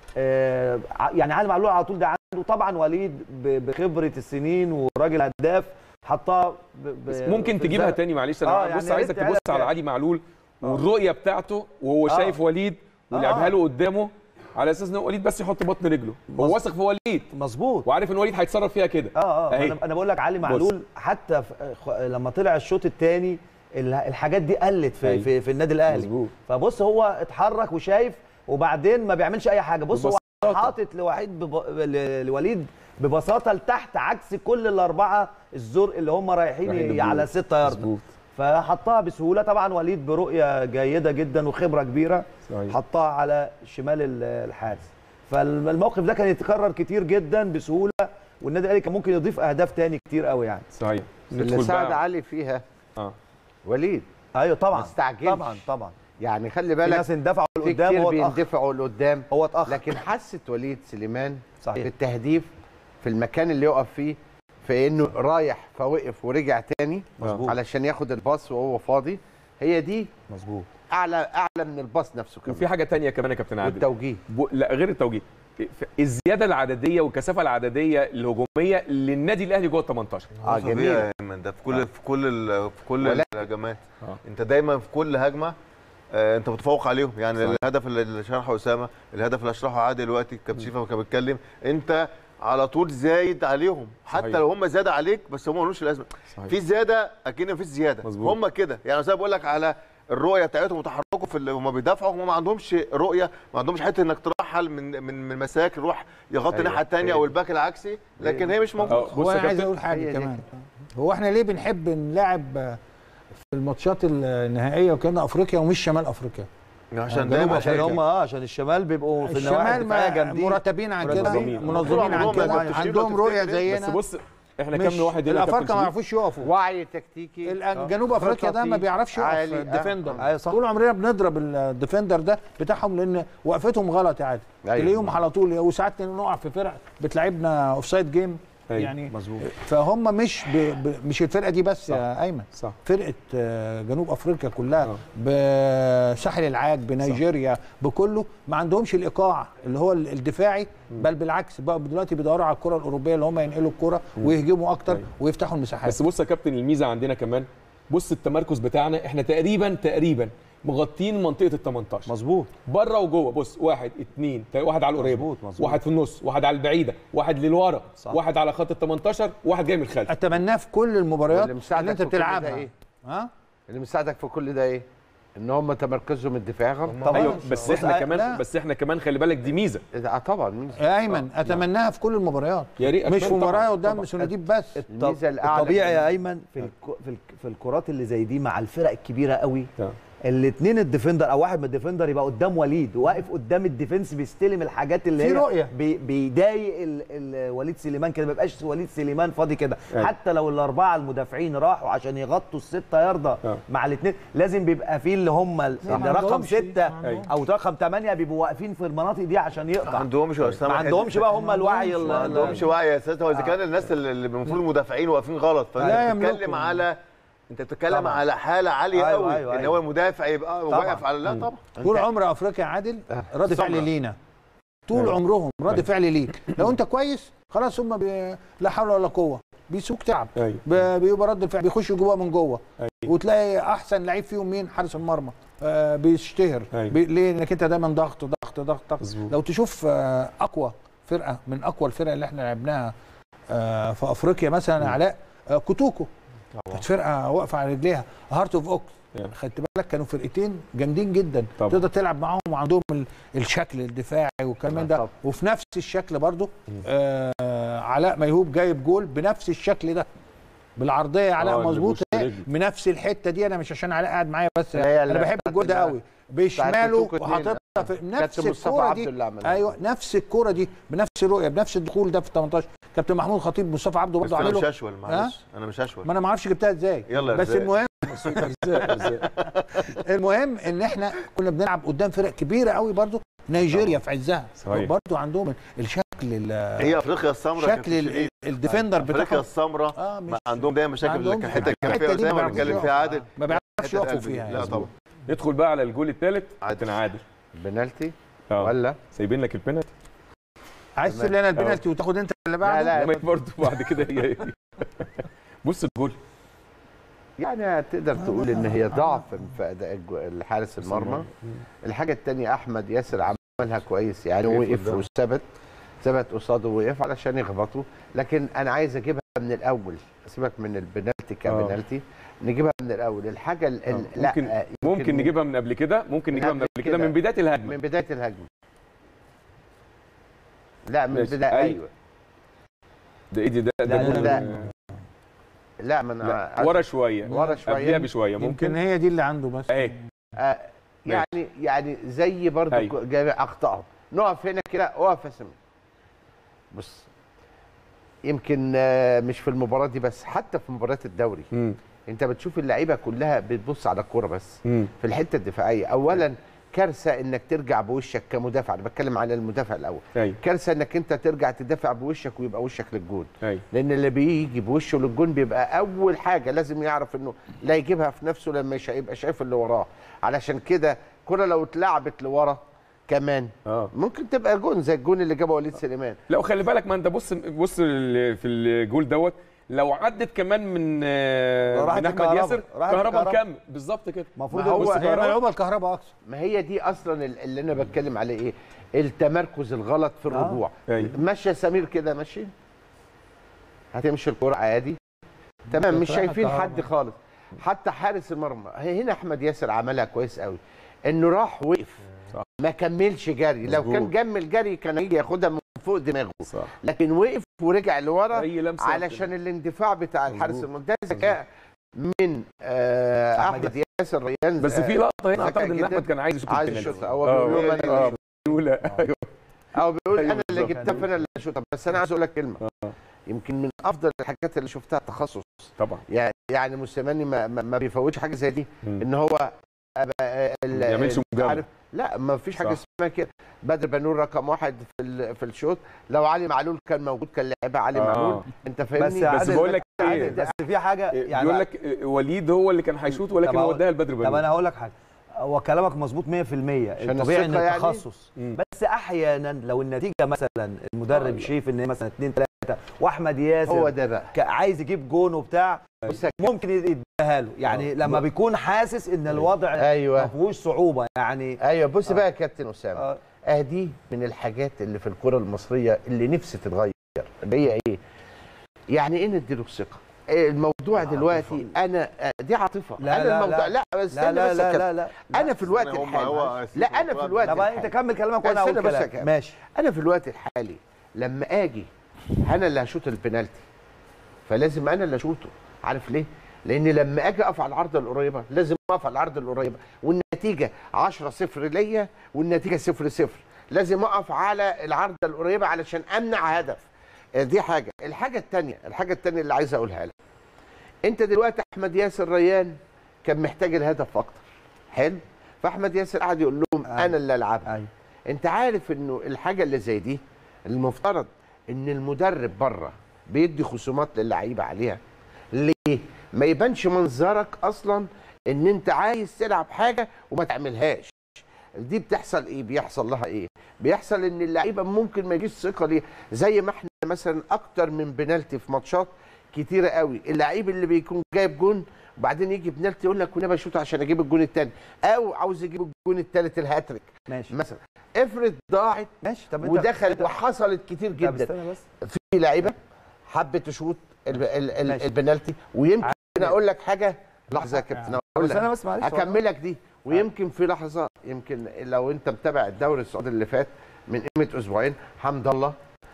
آه، ع- يعني علي معلول على طول ده عنده طبعا وليد ب- بخبره السنين وراجل هداف حطها ب- ب- بس ممكن في تجيبها الزمن. تاني معلش آه، انا يعني بص يا عايزك ريت تبص تعالى- على علي معلول والرؤيه بتاعته وهو آه. شايف وليد ولعبها آه. له قدامه على اساس ان هو وليد بس يحط بطن رجله هو مظ- واثق في وليد مظبوط وعارف ان وليد هيتصرف فيها كده اه اه أهي. انا انا بقول لك علي معلول حتى في خ- لما طلع الشوط الثاني الحاجات دي قلت في أيوة. في, في النادي الاهلي مظبوط فبص هو اتحرك وشايف وبعدين ما بيعملش اي حاجه بص هو ببساطة. حاطط لوحيد بب... ل- لوليد ببساطه لتحت عكس كل الاربعه الزرق اللي هم رايحين رايحين ي- للجول. على 6 يارد مظبوط فحطها بسهوله طبعا وليد برؤيه جيده جدا وخبره كبيره صحيح حطها على شمال ال- الحارس فالموقف ده كان يتكرر كتير جدا بسهوله والنادي الاهلي كان ممكن يضيف اهداف تاني كتير قوي يعني صحيح اللي ندخل ساعد بقى علي فيها اه وليد ايوه طبعا ما استعجلش. طبعا طبعا يعني خلي في بالك ناس اندفعوا في لقدام كتير وهو اتاخر بيندفعوا لقدام هو اتاخر لكن حست وليد سليمان صحيح بالتهديف في المكان اللي يقف فيه في انه رايح فوقف ورجع تاني مظبوط. علشان ياخد الباص وهو فاضي هي دي مظبوط اعلى اعلى من الباص نفسه كمان وفي حاجه تانية كمان يا كابتن عادل والتوجيه ب... لا غير التوجيه الزياده العدديه والكثافه العدديه الهجوميه للنادي الاهلي جوه ال 18 اه طبيعي جميل يا ايمن ده في كل في كل ال- في كل ولا- الهجمات آه. انت دايما في كل هجمه آه، انت متفوق عليهم يعني صحيح. الهدف اللي اللي شرحه اسامه الهدف اللي شرحه عادل دلوقتي كابتن شيفا كان بيتكلم انت على طول زايد عليهم حتى صحيح. لو هم زاد عليك بس هم ملوش لازمه صحيح. في زياده اكن مفيش زياده مظبوط. هم كده يعني زي ما بقول لك على الرؤيه بتاعتهم وتحركوا في ال- هم بيدافعوا هم ما عندهمش رؤيه ما عندهمش حته انك ترحل من من من مساك يروح يغطي أيوة. الناحيه الثانيه هي او دي. الباك العكسي لكن هي مش موجوده أه، هو بص يا انا عايز كابتن اقول هي حاجه دي. كمان هو احنا ليه بنحب نلعب في الماتشات النهائيه وكان افريقيا ومش شمال افريقيا عشان جنوب دايما عشان هم اه عشان الشمال بيبقوا في النواحي الشمال الدفاعيه ما جامدين مرتبين عن كده منظمين. منظمين عن عمرهم ما كده كنتوا عندهم لو رؤيه تفتكر زينا بس بص احنا مش كام واحد هنا يا الافارقه كابتن ما شريف؟ يعرفوش يقفوا وعي تكتيكي الآن جنوب افريقيا ده ما بيعرفش عالي. يقف آه. الديفندر ايوه صح طول عمرنا بنضرب الديفندر ده بتاعهم لان وقفتهم غلط عادي أيوة. تلاقيهم على طول وساعات نقع في فرق بتلعبنا اوف سايد جيم أيوة. يعني مظبوط فهم مش ب... ب... مش الفرقه دي بس يا ايمن صح فرقه آه، جنوب افريقيا كلها آه. بساحل العاج بنيجيريا بكله ما عندهمش الايقاع اللي هو ال- الدفاعي بل بالعكس بقى دلوقتي بيدوروا على الكره الاوروبيه اللي هم ينقلوا الكره ويهجموا اكتر أيوة. ويفتحوا المساحات بس بص يا كابتن الميزه عندنا كمان بص التمركز بتاعنا احنا تقريبا تقريبا مغطين منطقه ال 18 مظبوط بره وجوه بص واحد اتنين تلاقي واحد على القريبه مظبوط، مظبوط. واحد في النص واحد على البعيده واحد للورا صح. واحد على خط ال 18 واحد جاي من الخلف اتمناه في كل المباريات واللي مساعدك اللي انت في كل ده بتلعبها إيه؟ ها اللي مساعدك في كل ده ايه؟ ان هم تمركزهم الدفاعي غلط طبعا ايوه بس بص، احنا آه، كمان لا. بس احنا كمان خلي بالك دي ميزه اه طبعا مين يا ايمن اتمناها في كل المباريات يا ريت مش في أتمنى طبعاً، مباراه قدام طبعاً. سنديب بس الميزه الاعلى الطبيعي كمان. يا ايمن في الك... في, الك... في الكرات اللي زي دي مع الفرق الكبيره قوي آه. الاثنين الديفندر او واحد من الديفندر يبقى قدام وليد واقف قدام الديفنس بيستلم الحاجات اللي في هي رؤية. بي... بيضايق ال... ال... وليد سليمان كده ما يبقاش وليد سليمان فاضي كده أيوة. حتى لو الاربعه المدافعين راحوا عشان يغطوا الستة ياردة آه. مع الاثنين لازم بيبقى في اللي هم ال- لا، ما اللي رقم عندهمش. ستة ما عندهمش. او رقم ثمانية بيبقوا واقفين في المناطق دي عشان يقطع ما عندهمش يا اسامه ما عندهمش بقى هم الوعي عندهمش. ال- ما عندهمش وعي يا اساتذه واذا كان الناس اللي اللي المفروض المدافعين واقفين غلط لا فانت بتتكلم يملكوا. على انت بتتكلم طبعاً. على حاله عاليه أيوة، قوي أيوة، ان أيوة. هو المدافع يبقى طبعاً. واقف على لا طبعا طول عمر افريقيا عادل رد فعل صبر. لينا طول عمرهم رد فعل ليك لو انت كويس خلاص هم بي... لا حول ولا قوه بيسوق تعب ايوه ب- بيبقى رد الفعل بيخشوا جوه من جوه أيوة. وتلاقي احسن لعيب فيهم مين حارس المرمى آه بيشتهر أيوة. بي... ليه لانك انت دايما ضغط ضغط ضغط ضغط مظبوط. لو تشوف آه اقوى فرقه من اقوى الفرق اللي احنا لعبناها آه في افريقيا مثلا يا علاء آه كوتوكو كانت فرقه واقفه على رجليها هارت اوف اوكس يعني. خدت بالك كانوا فرقتين جامدين جدا طبعا. تقدر تلعب معاهم وعندهم ال- الشكل الدفاعي والكلام ده طبعا. وفي نفس الشكل برضو آه علاء ميهوب جايب جول بنفس الشكل ده بالعرضيه يا علاء آه، اللي مظبوط بوش إيه؟ رجل. بنفس الحته دي انا مش عشان علاء قاعد معايا بس هي انا اللي بحب الجول ده بتاعت قوي بشماله كوتوكو اتنين. وحاططها في نفس كابتن مصطفى الكوره عبده دي اللي عملها ايوه نفس الكوره دي بنفس الرؤيه بنفس الدخول ده في ال 18 كابتن محمود خطيب مصطفى عبده بس برضه انا مش عامله اشول معلش انا مش اشول ما انا ما اعرفش جبتها ازاي يلا يا بس رزاق. المهم المهم ان احنا كنا بنلعب قدام فرق كبيره قوي برضو نيجيريا في عزها صحيح. برضو عندهم الشكل ال- هي افريقيا السمراء شكل كابتن ال- شريف. الديفندر افريقيا بتاعهم السمراء اه مش ما عندهم دايما مشاكل عندهم الحته الحتة الكافيه دي زي ما ما بيعرفوش بنتكلم يقفوا. فيها عادل ما بيعرفش حتة يقفوا قلب فيها دي. يعني. لا طبعا ندخل بقى على الجول الثالث عادل. كابتن عادل بنالتي اه ولا سايبين لك البنالتي عايز تسيب لنا البنالتي وتاخد انت اللي بعده لا ما برضه بعد كده هي بص الجول يعني تقدر تقول ان هي ضعف في اداء الجو- الحارس المرمى الحاجه الثانيه احمد ياسر عملها كويس يعني وقف وثبت ثبت قصاده ووقف علشان يخبطه لكن انا عايز اجيبها من الاول سيبك من البنالتي كبنالتي نجيبها من الاول الحاجه ال- ال- لا ممكن آه، ممكن يمكن نجيبها من قبل كده ممكن نجيبها من قبل قبل كده كده. من بدايه الهجمه من بدايه الهجمه لا من ماشي. بدايه أيوة. ايوه ده ايه دي ده لا، ده جول- لا. لا من لا ورا شويه ورا شويه قبلها بشويه يمكن ممكن هي دي اللي عنده بس اهي آه يعني يعني زي برضه أيوة. جميع اخطائهم نقف هنا كده اقف يا سمير بص يمكن آه، مش في المباراه دي بس حتى في مباريات الدوري مم. انت بتشوف اللعيبه كلها بتبص على الكوره بس مم. في الحته الدفاعيه اولا كارثه انك ترجع بوشك كمدافع انا بتكلم على المدافع الاول ايوه كارثه انك انت ترجع تدافع بوشك ويبقى وشك للجون ايوه لان اللي بيجي بوشه للجون بيبقى اول حاجه لازم يعرف انه لا يجيبها في نفسه لما يش- يبقى شايف اللي وراه علشان كده كرة لو اتلعبت لورا كمان اه ممكن تبقى جون زي الجون اللي جابه وليد سليمان لا وخلي بالك ما انت بص بص ال- في الجول دوت لو عدت كمان من آه، راحت من احمد الكهرباء. ياسر راحت كهربا الكهرباء. نكمل بالظبط كده المفروض ما هو بص هي كهربا ملعوبه الكهرباء اكثر ما هي دي اصلا ال- اللي انا بتكلم عليه ايه التمركز الغلط في الرجوع أيوة. ماشي يا سمير كده ماشي هتمشي الكرة عادي تمام مش رايحة شايفين الكهرباء. حد خالص حتى حارس المرمى هنا احمد ياسر عملها كويس قوي انه راح وقف صح. ما كملش جري لو مظبوط. كان كمل جري كان هيجي ياخدها من فوق دماغه صح لكن وقف ورجع لورا اي لمسه علشان الاندفاع بتاع الحارس مظبوط. المرمى ده ذكاء من آه أحمد احمد ياسر ريان بس في لقطه هنا ذكاء اعتقد ان جداً. احمد كان عايز يشوط عايز البنالتي. يشوطها هو آه، بيقول لهم انا اللي آه، شوط. بيقول ايوه او بيقول أيوة انا اللي بالظبط. جبتها فانا اللي اشوطها بس انا عايز اقول لك كلمه آه. يمكن من افضل الحاجات اللي شفتها التخصص طبعا يعني يعني موسيماني ما, ما ما بيفوتش حاجه زي دي مم. ان هو أبقى ال- ما يعملش ال- مجاملة. عارف لا ما فيش حاجه صح. اسمها كده بدر بنور رقم واحد في ال- في الشوط لو علي معلول كان موجود كان لعبها علي آه. معلول انت فاهمني بس بس عادل- بقول لك عادل، ايه بس في حاجه يعني بيقول لك آه، وليد هو اللي كان هيشوط ولكن طب هو هقول- اداها لبدر طب بنون انا هقول لك حاجه هو كلامك مظبوط 100% عشان الطبيعي ان الثقة يعني؟ التخصص مم. بس احيانا لو النتيجه مثلا المدرب آه، شايف ان هي مثلا 2 3 واحمد ياسر هو ده بقى ك- عايز يجيب جون وبتاع بص يا ممكن يديها له يعني آه. لما بيكون حاسس ان الوضع ما ايوه فيهوش صعوبه يعني ايوه بص آه. بقى يا كابتن اسامه آه، اه دي من الحاجات اللي في الكره المصريه اللي نفسي تتغير اللي هي ايه يعني ايه نديله الثقه إيه الموضوع عاطفة. دلوقتي انا آه، دي عاطفه لا، انا لا، الموضوع لا. لا بس لا لا بس يا لا كابتن. لا لا انا في الوقت هم- الحالي هو لا انا في الوقت طب انت الحالي كمل كلامك وانا استنى اقول بس يا كلام كابتن. ماشي انا في الوقت الحالي لما اجي انا اللي هشوط البنالتي فلازم انا اللي اشوطه عارف ليه لان لما اجي اقف على العرضه القريبه لازم اقف على العرضه القريبه والنتيجه 10 0 ليا والنتيجه 0 0 لازم اقف على العرضه القريبه علشان امنع هدف آه، دي حاجه الحاجه الثانيه الحاجه الثانيه اللي عايز اقولها لك انت دلوقتي احمد ياسر ريان كان محتاج الهدف اكتر حلو فاحمد ياسر قعد يقول لهم أيوة. انا اللي العبها ايوه انت عارف انه الحاجه اللي زي دي المفترض ان المدرب بره بيدي خصومات للعيبه عليها ليه ما يبانش منظرك اصلا ان انت عايز تلعب حاجه وما تعملهاش دي بتحصل ايه بيحصل لها ايه بيحصل ان اللعيبه ممكن ما يجيش ثقه ليه زي ما احنا مثلا اكتر من بنالتي في ماتشات كتيره قوي اللعيب اللي بيكون جايب جون وبعدين يجي بنالتي يقول لك وانا بشوط عشان اجيب الجون الثاني او عاوز يجيب الجون الثالث الهاتريك ماشي مثلا افرض ضاعت ماشي طب انت ودخل انت- وحصلت كتير طب جدا استنى بس في لعيبه حبت تشوط ال- ال- ال- ماشي. البنالتي ويمكن اقول لك حاجه لحظه يا كابتن اقول بس انا لك بس معلش اكمل لك دي ويمكن في لحظه يمكن لو انت متابع الدوري السعودي اللي فات من قيمه اسبوعين حمد الله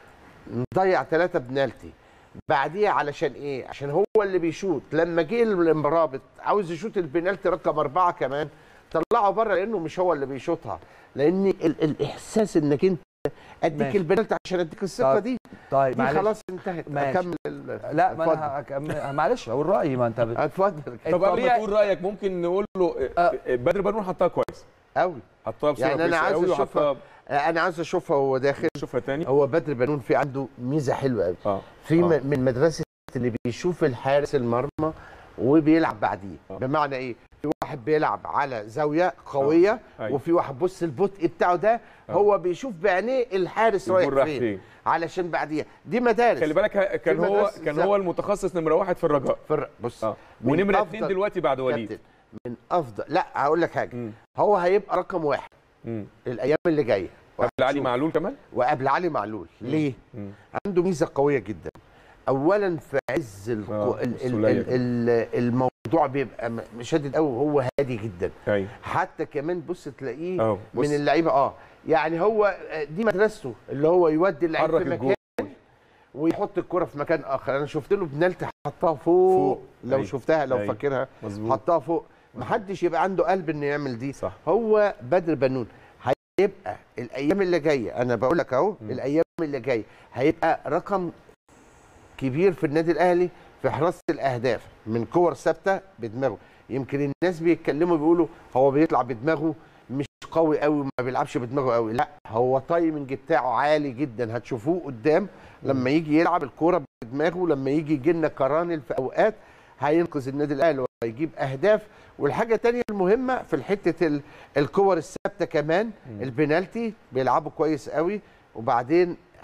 مضيع ثلاثه بنالتي بعديها علشان ايه؟ عشان هو اللي بيشوط لما جه المرابط عاوز يشوط البنالتي رقم اربعه كمان طلعه بره لانه مش هو اللي بيشوطها لان ال الاحساس انك انت اديك ماشي. البنالتي عشان اديك الثقه طيب، دي طيب دي معلش خلاص انتهت ماشي. اكمل ال- لا ما اتفضل. انا هكمل معلش اقول رايي ما انت بت... اتفضل طب قبل ما الطبيعي- تقول رايك ممكن نقول له آه، آه، بدر بنون حطها كويس قوي حطها بصوره يعني أنا كويسة عايز قوي أشوفها. وحطها انا عايز اشوفها وهو داخل شوفها تاني هو بدر بنون في عنده ميزه حلوه قوي اه في آه. م- من مدرسه اللي بيشوف الحارس المرمى وبيلعب بعديه آه. بمعنى ايه في واحد بيلعب على زاويه قويه أيوة. وفي واحد بص البطء بتاعه ده هو بيشوف بعينيه الحارس رايح الجول راح فين فين علشان بعديها دي مدارس خلي بالك ه- كان في هو مدرسة كان الزمن. هو المتخصص نمره واحد في الرجاء في الر- بص اه من ونمره أفضل- اثنين دلوقتي بعد وليد كابتن من افضل لا هقول لك حاجه مم. هو هيبقى رقم واحد مم. الايام اللي جايه قبل علي وهتشوف. معلول كمان وقبل علي معلول ليه مم. عنده ميزه قويه جدا اولا في عز القو... آه، ال... ال... السولية ال... ال... الموضوع بيبقى م- مشدد قوي وهو هادي جدا ايوه حتى كمان بص تلاقيه اهو بص من اللعيبه اه يعني هو آه، دي مدرسته اللي هو يودي اللعيب حرك في الجول. مكان ويحط الكره في مكان اخر انا شفت له بنالتي حطها فوق, فوق. لو أيوة. شفتها لو أيوة. فاكرها مظبوط حطها فوق محدش يبقى عنده قلب انه يعمل دي صح هو بدر بنون هيبقى الايام اللي جايه انا بقول لك اهو مم. الايام اللي جايه هيبقى رقم كبير في النادي الاهلي في حراسه الاهداف من كور ثابته بدماغه يمكن الناس بيتكلموا بيقولوا هو بيطلع بدماغه مش قوي قوي ما بيلعبش بدماغه قوي لا هو التايمنج بتاعه عالي جدا هتشوفوه قدام لما يجي يلعب الكوره بدماغه لما يجي يجي لنا كرانل في اوقات هينقذ النادي الاهلي وهيجيب اهداف والحاجه الثانيه المهمه في الحته ال- الكور الثابته كمان مم. البنالتي بيلعبوا كويس قوي وبعدين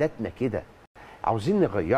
عاداتنا كده عاوزين نغيرها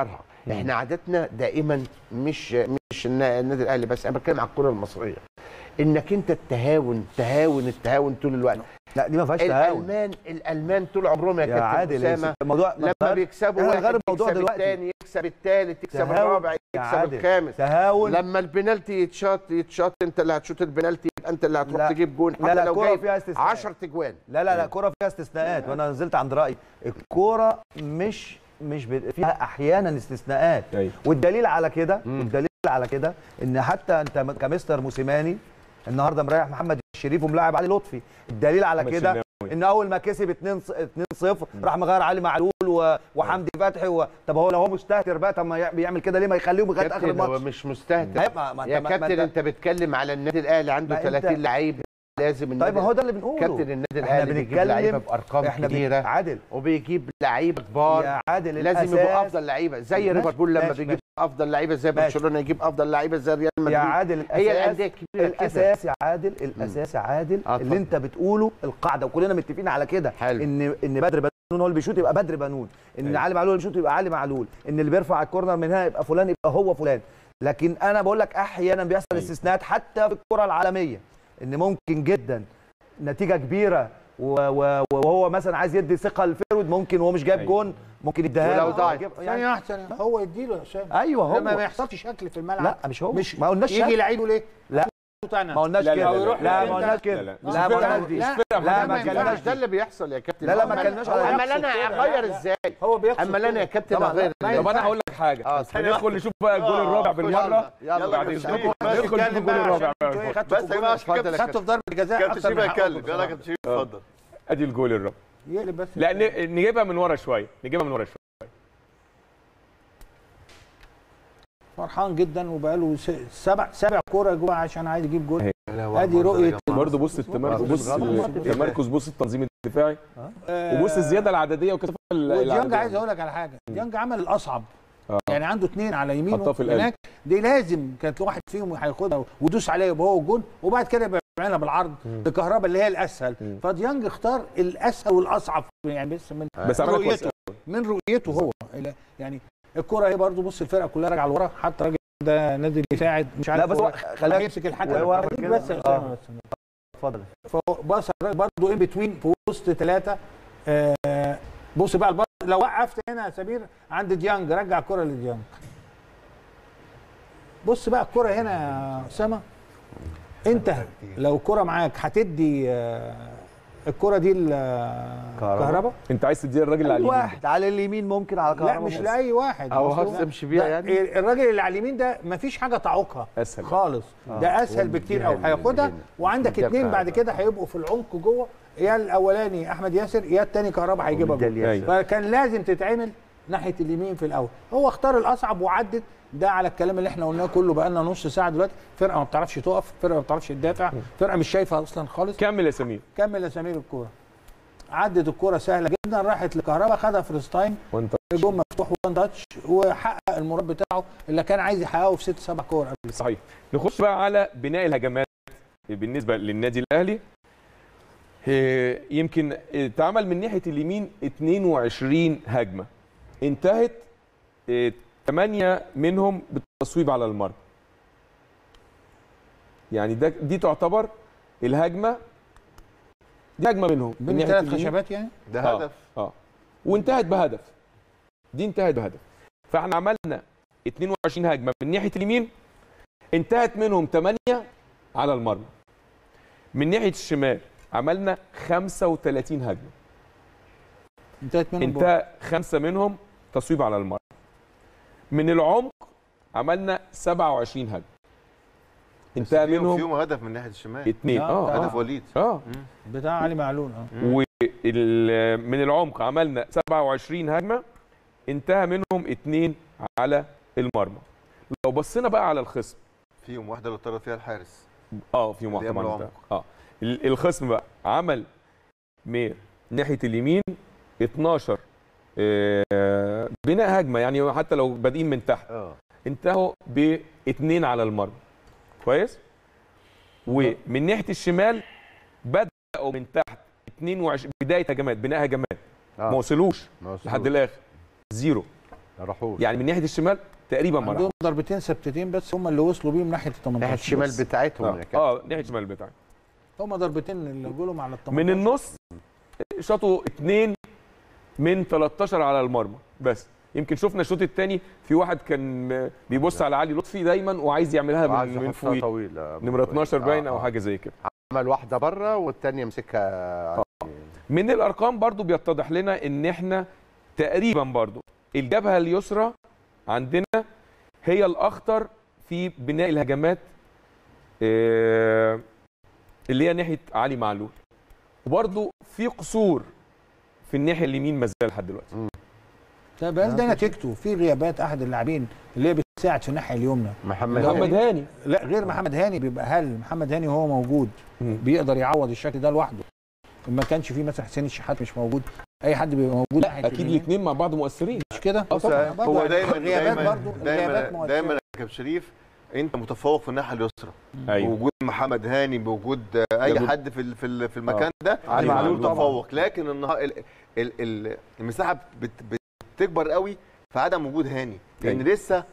احنا عادتنا دائما مش مش النا- النادي الاهلي بس انا بتكلم على الكره المصريه انك انت التهاون تهاون التهاون طول الوقت لا دي ما فيهاش تهاون الالمان الالمان طول عمرهم يا يا كابتن عادل اسامه الموضوع لما بيكسبوا احنا واحد غير الموضوع يكسب دلوقتي. الثاني يكسب الثالث يكسب تهاون الرابع يا يكسب عادل. الخامس تهاون لما البنالتي يتشاط يتشاط انت اللي هتشوط البنالتي يبقى انت اللي هتروح لا. تجيب جون لا حتى لا لو كرة جايب فيها استثناء 10 تجوان لا لا لا كرة فيها استثناءات وانا نزلت عند رايي الكرة مش مش ب... فيها احيانا استثناءات أيوة. والدليل على كده والدليل على كده ان حتى انت م- كمستر موسيماني النهارده مريح محمد الشريف وملاعب علي لطفي الدليل على محمد كده شناوي. ان اول ما كسب 2 2-0 راح مغير علي معلول و... وحمدي فتحي و... طب هو لو هو مستهتر بقى طب ما يع- بيعمل كده ليه ما يخليهم لغايه اخر كابتن هو الماتش مش مستهتر لا، ما- ما يا أنت- ما- ما كابتن أنت- انت بتتكلم على النادي الاهلي عنده ما أنت- 30 لعيب لازم النادي طيب ما هو ده اللي بنقوله كابتن النادي احنا الاهلي بيجيب لعيبه بنتكلم بارقام احنا بن- كبيره عادل وبيجيب لعيبه كبار يا عادل لازم الأساس- يبقوا افضل لعيبه زي ماشي، ليفربول لما ماشي، بيجيب ماشي. افضل لعيبه زي ماشي. برشلونه يجيب افضل لعيبه زي ريال مدريد يا عادل الاساس هي الانديه الكبيره كده الاساس يا عادل الاساس يا عادل آه، اللي اتفضل. انت بتقوله القاعده وكلنا متفقين على كده حلو. ان ان بدر بنون هو اللي بيشوط يبقى بدر بنون ان أيوة. علي معلول اللي بيشوط يبقى علي معلول ان اللي بيرفع الكورنر من هنا يبقى فلان يبقى هو فلان لكن انا بقول لك احيانا بيحصل أيوة. استثناءات حتى في الكره العالميه ان ممكن جدا نتيجه كبيره و- و- وهو مثلا عايز يدي ثقه للفيرود ممكن وهو مش جايب أيوة. جون ممكن يديها ولو له. ضاعت. يجيب- ثانية يعني احسن هو يديله يا اسامه ايوه هو لما ما يحصلش شكل في الملعب لا مش هو مش ما قلناش يجي شكل. لعيب يقول ايه لا. شوط انا ما قلناش لا، لا، كده لا، لا، لا لا، ما قلناش كده لا، لا. لا ما قلناش دي لا. لا ما مش قلناش ده دي اللي بيحصل يا كابتن لا، لا، ما أمال- اتكلمناش على امال يقصد انا كده. اغير لا، لا. ازاي هو بيقصد اما انا كده. يا كابتن طبعا، اغير لا، ازاي طب انا هقول لك حاجه اه هندخل نشوف بقى الجول آه، الرابع خش. بالمره يلا بعد خش. اذنكم بس ندخل نشوف الجول الرابع بقى. خدته بس يا جماعه عشان اتفضل يا كابتن خدته في ضربه جزاء كابتن اكتر شريف من حقه هيتكلم يلا بصراحة. كابتن شريف اتفضل ادي الجول الرابع يقلب بس لا ن- نجيبها من ورا شويه نجيبها من ورا شويه فرحان جدا وبقاله س- سبع سبع كوره جوه عشان عايز يجيب جول لا، ادي رؤيه برضه بص التمركز بص التمركز بص التنظيم الدفاعي آه، وبص الزياده العدديه وكثافه وديانج العددية. عايز اقول لك على حاجه ديانج عمل الاصعب آه. يعني عنده اثنين على يمينه حطها في القلب. هناك دي لازم كانت واحد فيهم هياخدها ويدوس عليها يبقى هو الجول وبعد كده يبقى يعملها بالعرض لكهرباء اللي هي الاسهل مم. فديانج اختار الاسهل والاصعب يعني بس من بس عملها كويس رؤيته من رؤيته هو يعني الكره هي برضه بص الفرقه كلها راجعه لورا حتى الراجل ده نازل يساعد مش عارف لا بس هو هو خلاك هيمسك الحكم وهو واقف خليك كده. بس يا آه. أسامة بس. اتفضل فبص الراجل برضه ان بتوين في وسط ثلاثه آه بص بقى البص لو وقفت هنا يا سمير عند ديانج رجع الكره لديانج بص بقى الكره هنا يا اسامه انت لو الكره معاك هتدي آه الكره دي لكهرباء انت عايز تديها الراجل اللي على اليمين واحد على اليمين ممكن على لا كهرباء مش ممكن. لاي واحد او بص، هفز امشي بيها لا، يعني الراجل اللي على اليمين ده مفيش حاجه تعوقها اسهل خالص ده اسهل بكتير قوي هياخدها وعندك اتنين بعد كده هيبقوا في العمق جوه يا الاولاني احمد ياسر يا التاني كهربا هيجيبها وده جوه الياسر. فكان لازم تتعمل ناحيه اليمين في الاول هو اختار الاصعب وعدت ده على الكلام اللي احنا قلناه كله بقى لنا نص ساعه دلوقتي فرقه ما بتعرفش تقف فرقه ما بتعرفش تدافع فرقه مش شايفه اصلا خالص كمل يا سمير كمل يا سمير الكوره عدت الكوره سهله جدا راحت لكهربا خدها فيرست تايم وانت جون مفتوح وان تاتش وحقق المراد بتاعه اللي كان عايز يحققه في ست سبع كور قبل كده. صحيح نخش بقى على بناء الهجمات بالنسبه للنادي الاهلي إيه، يمكن اتعمل من ناحيه اليمين 22 هجمه انتهت 8 منهم بالتصويب على المرمى يعني ده دي تعتبر الهجمه دي هجمه منهم من بين ناحية ثلاث اليمين. خشبات يعني ده آه. هدف اه وانتهت بهدف دي انتهت بهدف فاحنا عملنا 22 هجمه من ناحيه اليمين انتهت منهم 8 على المرمى من ناحيه الشمال عملنا 35 هجمه انتهت منهم انتهى خمسه منهم تصويب على المرمى من العمق عملنا 27 هجمه انتهى فيهم منهم فيهم هدف من ناحيه الشمال اثنين لا، اه هدف اه, وليد آه. بتاع علي معلول اه ومن العمق عملنا 27 هجمه انتهى منهم اثنين على المرمى لو بصينا بقى على الخصم فيهم واحده اللي طرد فيها الحارس اه في واحده اللي هي من طبعا العمق. اه ال- الخصم بقى عمل من ناحيه اليمين 12 آه، بناء هجمه يعني حتى لو بادئين من تحت اه انتهوا باثنين على المرمى كويس ومن ناحيه الشمال بداوا من تحت 22 بدايه هجمات بناء هجمات آه. ما وصلوش ما وصلوش. لحد الاخر زيرو راحوش يعني من ناحيه الشمال تقريبا ما عندهم راحوش ضربتين ثابتتين بس هم اللي وصلوا بيهم ناحيه ال 18 ناحيه الشمال بس. بتاعتهم يا اه, كابتن. آه ناحيه الشمال بتاعي هم ضربتين اللي جولهم على ال 18 من النص شاطوا اثنين من 13 على المرمى بس يمكن شفنا الشوط الثاني في واحد كان بيبص على علي لطفي دايما وعايز يعملها وعايز من, من يحطها فوق طويله نمره 12 باين آه، او آه. حاجه زي كده عمل واحده بره والثانيه مسكها من الارقام برضو بيتضح لنا ان احنا تقريبا برضو الجبهه اليسرى عندنا هي الاخطر في بناء الهجمات آه، اللي هي ناحيه علي معلول وبرضو في قصور في الناحيه اليمين ما زال لحد دلوقتي طب هل ده نتيجته في غيابات احد اللاعبين اللي هي بتساعد في الناحيه اليمنى محمد محمد هاني لا غير محمد هاني بيبقى هل محمد هاني وهو موجود مم. بيقدر يعوض الشكل ده لوحده ما كانش فيه مثلا حسين الشحات مش موجود اي حد بيبقى موجود ناحية اكيد اليمين. الاثنين مع بعض مؤثرين مش كده آه طبعاً. برضه هو يعني دايما غيابات دايما برضه دايما الغيابات مؤثرة. دايما يا كابتن شريف انت متفوق في الناحيه اليسرى ايوه بوجود محمد هاني بوجود آه، اي بوجود- حد في ال- في ال- في المكان ده علي معلول معلول طبعاً. متفوق لكن النهار ال- ال- ال- المساحه بت- بتكبر قوي في عدم وجود هاني لان أيوة. لسه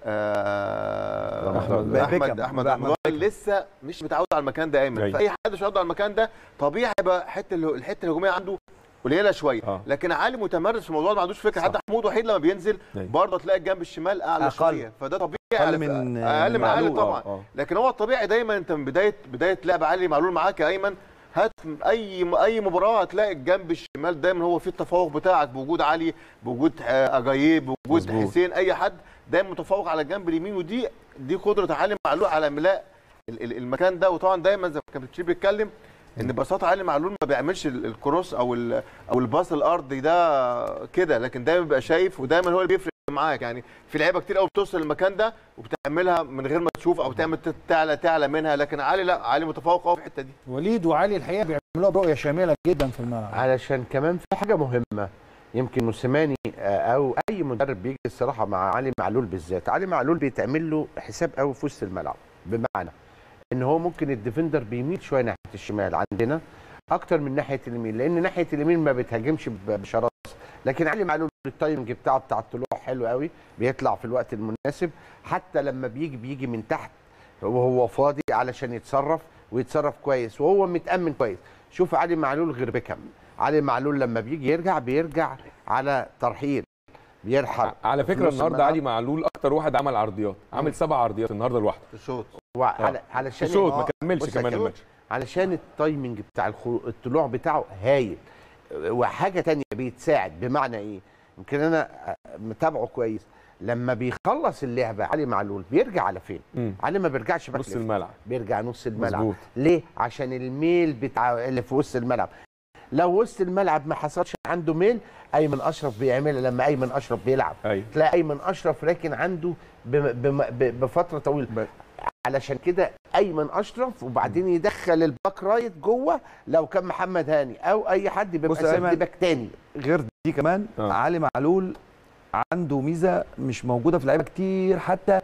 آه، أحمد احمد بيكهام. احمد أحمد رمضان لسه مش متعود على المكان ده ايمن أيوة. فاي حد مش متعود على المكان ده طبيعي يبقى حته اله- الحته الهجوميه عنده قليله شويه آه. لكن علي متمرس في الموضوع ده ما عندوش فكره حتى محمود وحيد لما بينزل أيوة. برضه تلاقي الجنب الشمال اعلى أقل. شويه فده طبيعي أقل على- من- اقل من علي معلول. طبعا آه. لكن هو الطبيعي دايما انت من بدايه بدايه لعب علي معلول معاك يا ايمن هات اي اي مباراه هتلاقي الجنب الشمال دايما هو فيه التفوق بتاعك بوجود علي بوجود آه، اجاييه بوجود مظبوط. حسين اي حد دايما متفوق على الجنب اليمين ودي دي قدره علي معلول على ملاء ال- ال- المكان ده وطبعا دايما زي ما كان بتشير بيتكلم ان ببساطه علي معلول ما بيعملش ال- الكروس او ال- او الباص الارضي ده كده لكن دايما بيبقى شايف ودايما هو اللي بيفرق معاك يعني في لعيبه كتير قوي بتوصل للمكان ده وبتعملها من غير ما تشوف او تعمل تعلى تعلى منها لكن علي لا علي متفوق قوي في الحته دي وليد وعلي الحقيقه بيعملوها برؤيه شامله جدا في الملعب علشان كمان في حاجه مهمه يمكن موسيماني آه، او اي مدرب بيجي الصراحه مع علي معلول بالذات علي معلول بيتعمل له حساب قوي في وسط الملعب بمعنى ان هو ممكن الديفندر بيميل شويه ناحيه الشمال عندنا اكتر من ناحيه اليمين لان ناحيه اليمين ما بتهاجمش ب- بشراسه لكن علي معلول التايمنج بتاعه بتاع الطلوع حلو قوي بيطلع في الوقت المناسب حتى لما بيجي بيجي من تحت وهو فاضي علشان يتصرف ويتصرف كويس وهو متامن كويس شوف علي معلول غير بيكهام علي معلول لما بيجي يرجع بيرجع على ترحيل بيرحل على في فكره نص النهارده الملعب. علي معلول اكتر واحد عمل عرضيات عامل سبع عرضيات النهارده لوحده في الشوط وعلى علشان الشوط ما آه، كملش بص يا كمان كابتن، الماتش علشان التايمنج بتاع الخرو... الطلوع بتاعه هايل وحاجه تانية بيتساعد بمعنى ايه يمكن انا متابعه كويس لما بيخلص اللعبه علي معلول بيرجع على فين مم. علي ما بيرجعش باك نص ليفت، الملعب بيرجع نص الملعب مظبوط ليه عشان الميل بتاع اللي في وسط الملعب لو وسط الملعب ما حصلش عنده ميل ايمن اشرف بيعملها لما ايمن اشرف بيلعب ايوه تلاقي ايمن اشرف راكن عنده بم- بم- ب- بفتره طويله ب- علشان كده ايمن اشرف وبعدين يدخل الباك رايت جوه لو كان محمد هاني او اي حد بيبقى بص يا سد أيمن، باك تاني غير دي كمان آه. علي معلول عنده ميزه مش موجوده في لعيبه كتير حتى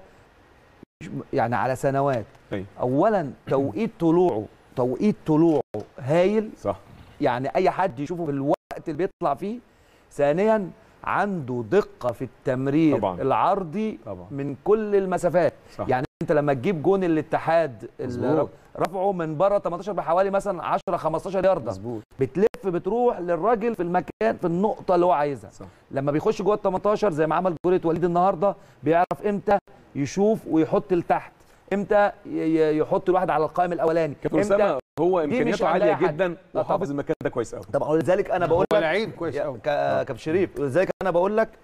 مش- يعني على سنوات أيوة. اولا توقيت طلوعه توقيت طلوعه هايل صح يعني اي حد يشوفه في الوقت اللي بيطلع فيه ثانيا عنده دقه في التمرير طبعاً. العرضي طبعا من كل المسافات صح يعني انت لما تجيب جون الاتحاد اللي مظبوط. رفعه من بره 18 بحوالي مثلا 10 15 يارده مظبوط بتلف بتروح للراجل في المكان في النقطه اللي هو عايزها صح لما بيخش جوه ال 18 زي ما عمل جوله وليد النهارده بيعرف امتى يشوف ويحط لتحت امتى ي- ي- يحط الواحد على القائم الاولاني كابتن اسامه هو دي مش امكانياته عند عاليه أي حد. جدا لا وحافظ طبعاً. المكان ده كويس قوي طبعا ولذلك انا بقول هو لك لعيب كويس يا- قوي ك- كابتن شريف ولذلك انا بقول لك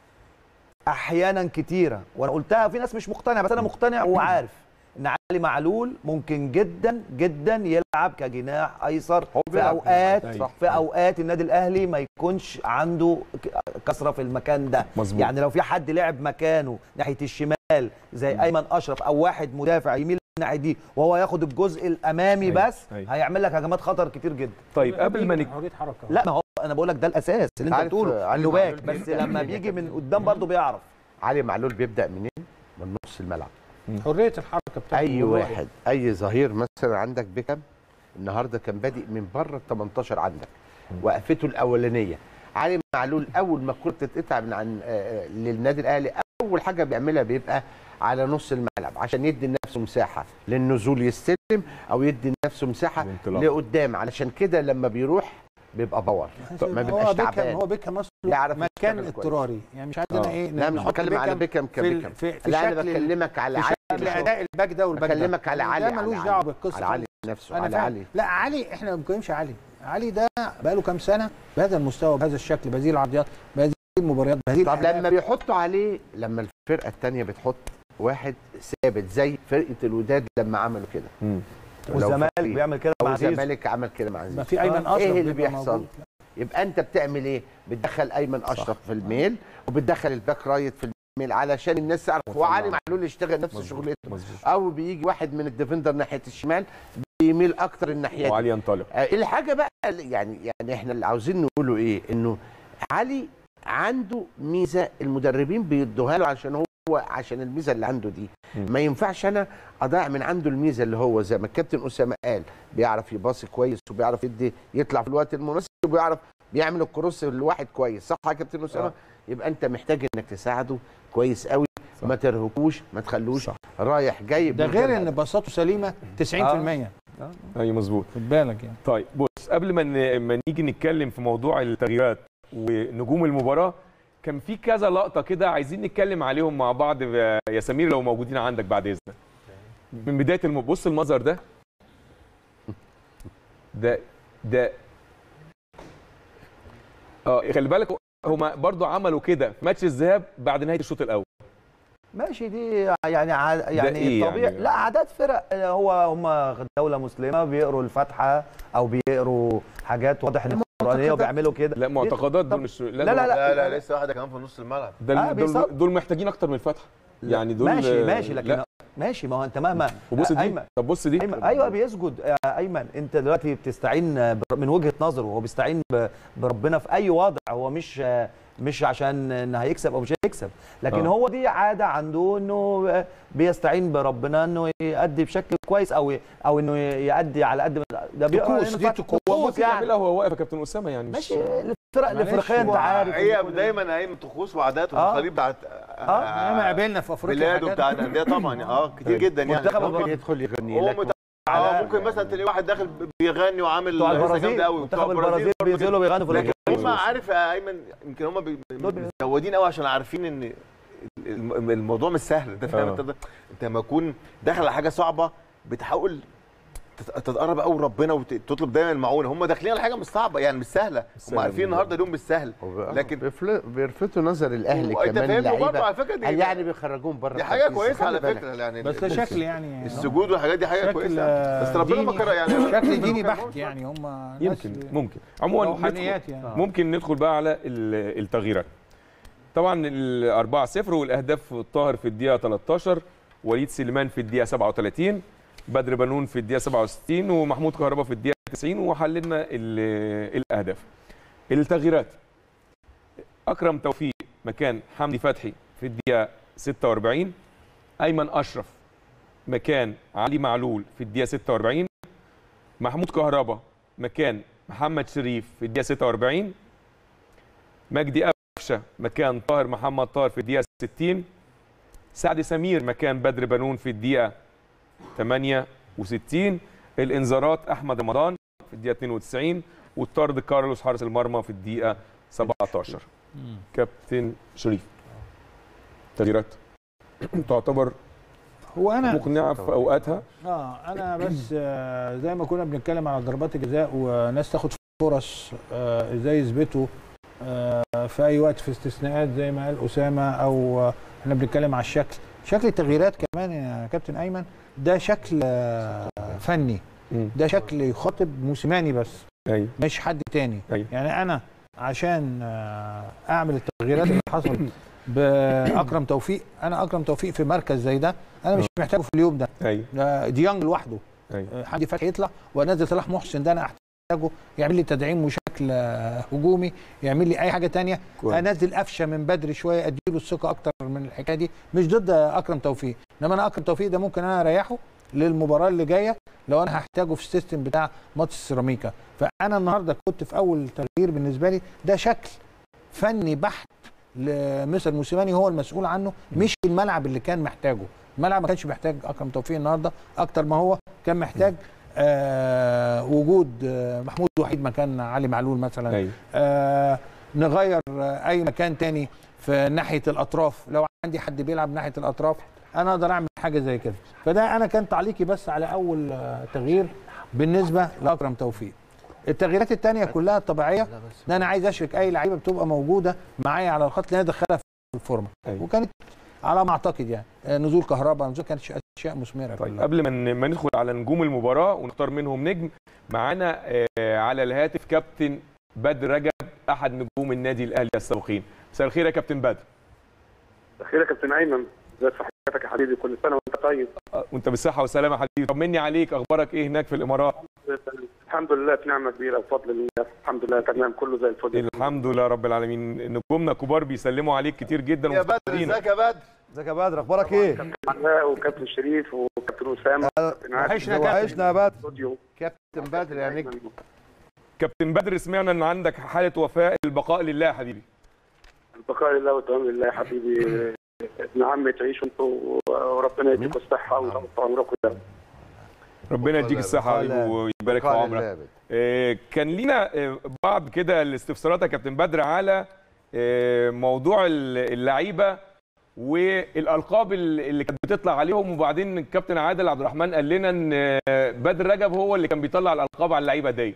احيانا كتيره وانا قلتها في ناس مش مقتنعه بس انا مقتنع وعارف ان علي معلول ممكن جدا جدا يلعب كجناح ايسر في بيلعب اوقات أيوة. في اوقات النادي الاهلي ما يكونش عنده ك- كثره في المكان ده مظبوط يعني لو في حد لعب مكانه ناحيه الشمال زي ايمن اشرف او واحد مدافع يميل الناحيه دي وهو ياخد الجزء الامامي أيوة. بس أيوة. هيعمل لك هجمات خطر كتير جدا طيب قبل ما نك... حريه حركه لا ما هو انا بقول لك ده الاساس اللي انت عارف بتقوله علي انه باك معلول بس بيبدأ لما منين بيجي يا من كابتن؟ قدام برضه بيعرف علي معلول بيبدا منين من نص الملعب حريه الحركه بتاعته اي والرؤية. واحد اي ظهير مثلا عندك بيكام النهارده كان بادئ من بره ال 18 عندك وقفته الاولانيه علي معلول اول ما الكره تتقطع من عن آه، آه، للنادي الاهلي اول حاجه بيعملها بيبقى على نص الملعب عشان يدي لنفسه مساحه للنزول يستلم او يدي لنفسه مساحه الانطلاق. لقدام علشان كده لما بيروح بيبقى باور ما بيبقاش هو بيكهام تعبان هو بيكهام اصله يعرف مكان يشتغل كويس. اضطراري يعني مش عندنا آه. ايه لا مش نحط بتكلم على بيكهام في كبيكهام في, في لا انا شكل بكلمك على في علي شكل نفسه. اداء الباك ده والباك ده بكلمك على علي ده ملوش على دعوه علي. بالقصه على علي نفسه انا على فاهم علي لا علي احنا ما بنتكلمش علي علي ده بقاله كام سنه بهذا المستوى بهذا الشكل بهذه العرضيات بهذه المباريات بهذه طب الأهداف. لما بيحطوا عليه لما الفرقه الثانيه بتحط واحد ثابت زي فرقه الوداد لما عملوا كده مم. لو والزمالك فاكرين. بيعمل كده او مع زيزو الزمالك عمل كده مع زيزو ما في ايمن آه، اشرف ايه اللي بيبقى بيحصل موجود. يبقى انت بتعمل ايه بتدخل ايمن اشرف في الميل وبتدخل الباك رايت في الميل علشان الناس تعرف هو علي معلول يشتغل نفس شغلته مظبوط او بيجي واحد من الديفندر ناحيه الشمال بيميل اكتر الناحيه دي. وعلي ينطلق آه، الحاجه بقى اللي- يعني يعني احنا اللي عاوزين نقوله ايه انه علي عنده ميزه المدربين بيدوها له عشان هو عشان الميزه اللي عنده دي مم. ما ينفعش انا اضيع من عنده الميزه اللي هو زي ما الكابتن اسامه قال بيعرف يباصي كويس وبيعرف يدي يطلع في الوقت المناسب وبيعرف بيعمل الكروس الواحد كويس صح يا كابتن اسامه آه. يبقى انت محتاج انك تساعده كويس قوي صح. ما ترهقوش ما تخلوش صح. رايح جاي ده من غير هدف. ان باصاته سليمه 90% ايوه مظبوط خد بالك يعني طيب بص قبل ما ن- ما نيجي نتكلم في موضوع التغييرات ونجوم المباراه كان في كذا لقطه كده عايزين نتكلم عليهم مع بعض آه، يا سمير لو موجودين عندك بعد اذنك من بدايه الم... بص المنظر ده ده ده اه خلي بالك هما برضو عملوا كده في ماتش الذهاب بعد نهايه الشوط الاول ماشي دي يعني عاد يعني إيه طبيعي يعني؟ لا عادات فرق هو هم دوله مسلمه بيقروا الفاتحه او بيقروا حاجات واضح ان قرانيه وبيعملوا كده لا معتقدات دول طب- مش لا لا لا لا لا لسه واحده كمان في نص الملعب ده آه، دول, بيصاب. دول محتاجين اكتر من الفتحه يعني دول ماشي آه، ماشي لكن لا ماشي ما هو انت مهما وبص دي ايمن طب بص دي ايمن ايوه بيسجد يا ايمن انت دلوقتي بتستعين بر- من وجهه نظره هو بيستعين ب- بربنا في اي وضع هو مش مش عشان ان هيكسب او مش هيكسب لكن آه. هو دي عاده عنده انه بيستعين بربنا انه يأدي بشكل كويس او او انه يأدي على قد ما ده بيقرا طقوس، لأنه دي فات- طقوس. هو طقوس ممكن يعني يعملها وهو واقف يا كابتن اسامه يعني مش ماشي الفرق معلش، الافريقيه انت هو عارف هي دايما ايام طقوس وعادات آه. وتقاليد بتاعت آه، ما قابلنا في افريقيا بلاد حاجات. وبتاعت انديه طبعا اه كتير جدا يعني منتخب ممكن البرازيل. يدخل يغني هو لك مت- اه ممكن مثلا تلاقي واحد داخل بيغني وعامل بتوع هيصة البرازيل جامده قوي منتخب البرازيل برضه بينزلوا بيغنوا في لكن الأوتوبيس. هم عارف يا ايمن يمكن هم بي- دول بي- مزودين قوي عشان عارفين ان الم- الموضوع مش سهل انت فاهم آه. انت انت لما تكون داخل على حاجه صعبه بتحاول تت- تتقرب قوي ربنا وتطلب دايما المعونه هم داخلين على حاجه مش صعبه يعني مش سهله هم سهلة عارفين بالظبط. النهارده اليوم مش سهل لكن لكن بيفل- بيلفتوا نظر الاهلي وانت كمان فاهم وبرضه اللعيبه على فكره دي قال يعني بيخرجوهم بره دي حاجه التركيز. كويسه خلي على بالك. فكره يعني بس ده شكل يعني السجود والحاجات دي حاجه شكل كويسه بس ربنا ديني- ما كره يعني شكل ديني بحت يعني هم ناس يمكن ممكن عموما روحانيات ندخل- يعني ممكن ندخل بقى على ال- التغييرات طبعا ال 4 0 والاهداف الطاهر في الدقيقه 13 وليد سليمان في الدقيقه 37 بدر بنون في الدقيقه 67 ومحمود كهربا في الدقيقه 90 وحللنا ال- الاهداف التغييرات اكرم توفيق مكان حمدي فتحي في الدقيقه 46 ايمن اشرف مكان علي معلول في الدقيقه 46 محمود كهربا مكان محمد شريف في الدقيقه 46 مجدي قفشه مكان طاهر محمد طاهر في الدقيقه 60 سعد سمير مكان بدر بنون في الدقيقه 68 الانذارات احمد رمضان في الدقيقه 92 والطرد كارلوس حارس المرمى في الدقيقه 17 كابتن شريف تغييرات تعتبر هو انا مقنعه في اوقاتها اه انا بس آه زي ما كنا بنتكلم على ضربات الجزاء وناس تاخد فرص آه ازاي يثبتوا آه في اي وقت في استثناءات زي ما قال اسامه او آه احنا بنتكلم على الشكل شكل التغييرات كمان يا كابتن ايمن ده شكل آه فني مم. ده شكل يخاطب موسيماني بس ايوه مش حد تاني أيوة. يعني انا عشان آه، اعمل التغييرات اللي حصلت باكرم توفيق انا اكرم توفيق في مركز زي ده انا مش محتاجه في اليوم ده ايوه ده ديانج لوحده ايوه آه، حمدي فتحي يطلع وانزل صلاح محسن ده انا احتاجه يعمل لي تدعيم وشكل آه، هجومي يعمل لي اي حاجه تانية كويس. انزل قفشه من بدري شويه اديله الثقه اكتر من الحكايه دي مش ضد اكرم توفيق انما انا اكرم توفيق ده ممكن انا اريحه للمباراه اللي جايه لو انا هحتاجه في السيستم بتاع ماتش السيراميكا فانا النهارده كنت في اول تغيير بالنسبه لي ده شكل فني بحت لمستر موسيماني هو المسؤول عنه مش الملعب اللي كان محتاجه الملعب ما كانش محتاج اكرم توفيق النهارده اكتر ما هو كان محتاج آه وجود آه محمود وحيد مكان علي معلول مثلا أيوة. آه نغير آه اي مكان تاني في ناحيه الاطراف لو عندي حد بيلعب ناحيه الاطراف انا اقدر اعمل حاجه زي كده فده انا كان تعليقي بس على اول آه تغيير بالنسبه لاكرم توفيق التغييرات التانية كلها طبيعيه ان انا عايز اشرك اي لعيبه بتبقى موجوده معايا على الخط لان ادخلها في الفورمه أيوة. وكانت على ما اعتقد يعني آه، نزول كهرباء نزول كانت اشياء مثمره طيب كلها. قبل ما ن- ما ندخل على نجوم المباراه ونختار منهم نجم معانا آه، على الهاتف كابتن بدر رجب احد نجوم النادي الاهلي السابقين مساء الخير يا كابتن بدر خير يا كابتن ايمن ازي صحتك يا حبيبي كل سنه وانت طيب آه، وانت بالصحه والسلامه يا حبيبي طمني عليك اخبارك ايه هناك في الامارات الحمد لله في نعمه كبيره بفضل الله الحمد لله تمام كله زي الفل الحمد لله رب العالمين نجومنا كبار بيسلموا عليك كتير جدا يا بدر ومفتقدينك. ازيك يا بدر ازيك يا بدر اخبارك ايه؟ كابتن علاء وكابتن شريف وكابتن اسامه وكابتن عادل. وحشنا يا كابتن. وحشنا يا بدر. استوديو. كابتن بدر يا نجم كابتن بدر سمعنا ان عندك حاله وفاه البقاء لله يا حبيبي البقاء لله والدوام لله يا حبيبي ابن عمي تعيشوا انتوا وربنا يديكم الصحه ويطول في عمركم ده ربنا يديك الصحه يا حبيبي ويبارك في بقاء عمرك لله. آه، كان لينا آه، بعض كده الاستفسارات يا كابتن بدر على آه، موضوع ال- اللعيبه والالقاب ال- اللي كانت بتطلع عليهم وبعدين الكابتن عادل عبد الرحمن قال لنا ان آه، بدر رجب هو اللي كان بيطلع الالقاب على اللعيبه دي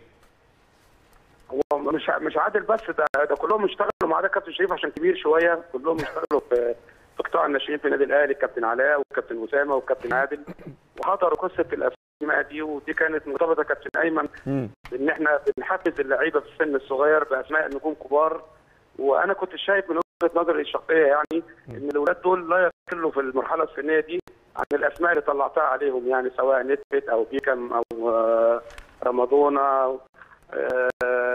هو مش مش عادل بس ده ده كلهم اشتغلوا ما عدا كابتن شريف عشان كبير شويه كلهم اشتغلوا في في قطاع الناشئين في النادي الاهلي الكابتن علاء والكابتن اسامه والكابتن عادل وحضروا قصه الاسماء دي ودي كانت مرتبطه كابتن ايمن ان احنا بنحفز اللعيبه في السن الصغير باسماء نجوم كبار وانا كنت شايف من وجهه نظري الشخصيه يعني ان الاولاد دول لا يقلوا في المرحله السنيه دي عن الاسماء اللي طلعتها عليهم يعني سواء نتفت او بيكم او آه، رمضونا آه،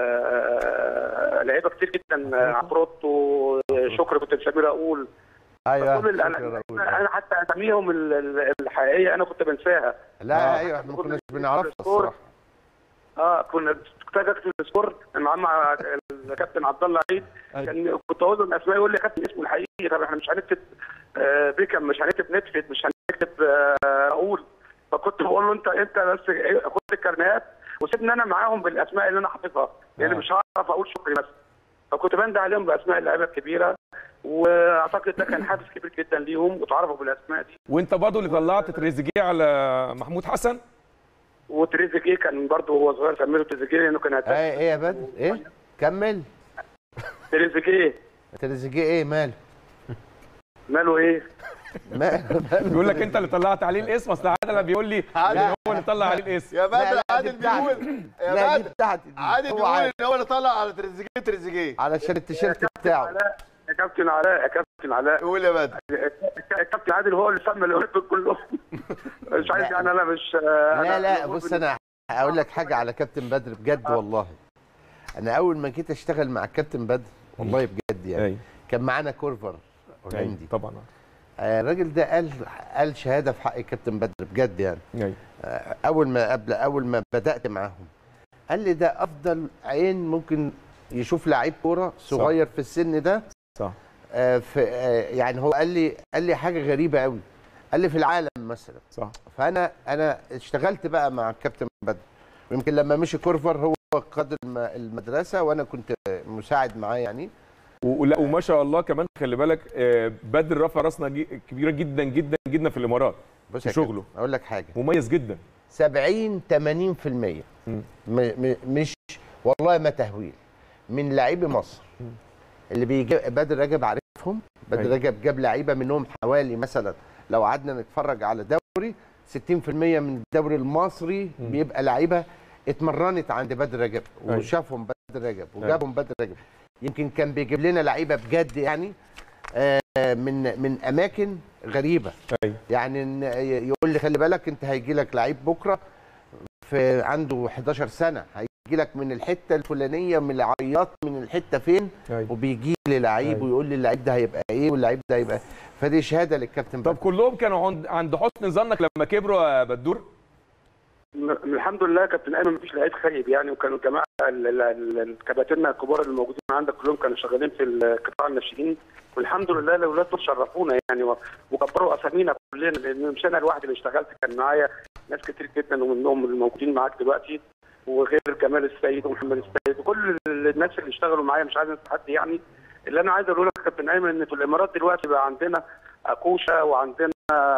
آه، لعيبه كتير جدا آه، عفروتو شكر كنت مسميه اقول ايوه كل الأنا- شكراً أقول. انا حتى اساميهم ال- ال- الحقيقيه انا كنت بنساها لا ايوه احنا ما كناش بنعرفها الصراحه اه كنا كنت اجي اكتب السكور كان معاه مع الكابتن عبد الله عيد كان كنت اقول له الاسماء يقول لي يا كابتن اسمه الحقيقي طب احنا مش هنكتب آه بيكم مش هنكتب نتفت مش هنكتب آه راؤول فكنت بقول له انت انت بس إيه، خد الكارنيهات وسيبني انا معاهم بالاسماء اللي انا حافظها لان مش هعرف اقول شكري بس فكنت بندى عليهم باسماء اللعيبه الكبيره واعتقد ده كان حافز كبير جدا ليهم وتعرفوا بالاسماء دي وانت برضه اللي طلعت تريزيجيه على محمود حسن وتريزيجيه كان برضه وهو صغير سميته تريزيجيه لانه كان هداف ايه ايه يا بدر ايه كمل تريزيجيه تريزيجيه ايه ماله ماله ايه ماله بيقول لك انت اللي طلعت عليه الاسم اصل عادل بيقول لي عادل. هو اللي طلع عليه الاسم يا لا، بدر لا، عادل دي بتاعتي. بيقول يا لا دي بدر بتاعتي دي. عادل هو بيقول عارف. ان هو اللي طلع على تريزيجيه تريزيجيه علشان التيشيرت بتاعه علاء يا كابتن علاء يا كابتن علاء قول يا بدر الكابتن عادل هو اللي سمى الاولمبيك كلهم مش عايز يعني انا مش لا لا بص انا هقول لك حاجه على كابتن بدر بجد والله انا اول ما جيت اشتغل مع الكابتن بدر والله بجد يعني أيوة. كان معانا كورفر هولندي طبعا آه، الراجل ده قال قال شهاده في حق الكابتن بدر بجد يعني أيوة. آه، اول ما قبل اول ما بدات معاهم قال لي ده افضل عين ممكن يشوف لعيب كوره صغير في السن ده صح آه، في آه، يعني هو قال لي قال لي حاجه غريبه قوي قال لي في العالم مثلا صح فانا انا اشتغلت بقى مع الكابتن بدر ويمكن لما مشي كورفر هو قاد الم- المدرسه وانا كنت مساعد معاه يعني ولا وما شاء الله كمان خلي بالك آه، بدر رفع راسنا جي- كبيره جدا جدا جدا في الامارات بص في يا شغله كابتن، اقول لك حاجه مميز جدا 70 80% م م مش والله ما تهويل من لاعبي مصر اللي بيجي بدر رجب عارفهم بدر أيوة. رجب جاب لعيبه منهم حوالي مثلا لو قعدنا نتفرج على دوري 60% من الدوري المصري بيبقى لعيبه اتمرنت عند بدر رجب أيوة. وشافهم بدر رجب وجابهم بدر رجب يمكن كان بيجيب لنا لعيبه بجد يعني آه، من من اماكن غريبه أيوة. يعني إن يقول لي خلي بالك انت هيجي لك لعيب بكره في عنده 11 سنه هيجي لك من الحته الفلانيه من العياط من الحته فين أيوة. وبيجي لي لعيب أيوة. ويقول لي اللعيب ده هيبقى ايه واللعيب ده هيبقى فدي شهاده للكابتن طب كلهم كانوا عند عند حسن ظنك لما كبروا يا بدور م- الحمد لله كابتن ايمن مفيش لعيب خايب يعني وكانوا الجماعه ال- ال- ال- الكباتنه الكبار اللي موجودين عندك كلهم كانوا شغالين في القطاع الناشئين والحمد لله الاولاد دول شرفونا يعني و- وكبروا اسامينا كلنا لان مش انا لوحدي اللي اشتغلت كان معايا ناس كتير جدا ومنهم اللي موجودين معاك دلوقتي وغير كمال السيد ومحمد السيد وكل الناس اللي اشتغلوا معايا مش عايز انسى حد يعني اللي انا عايز اقوله لك يا كابتن ايمن ان في الامارات دلوقتي بقى عندنا اكوشا وعندنا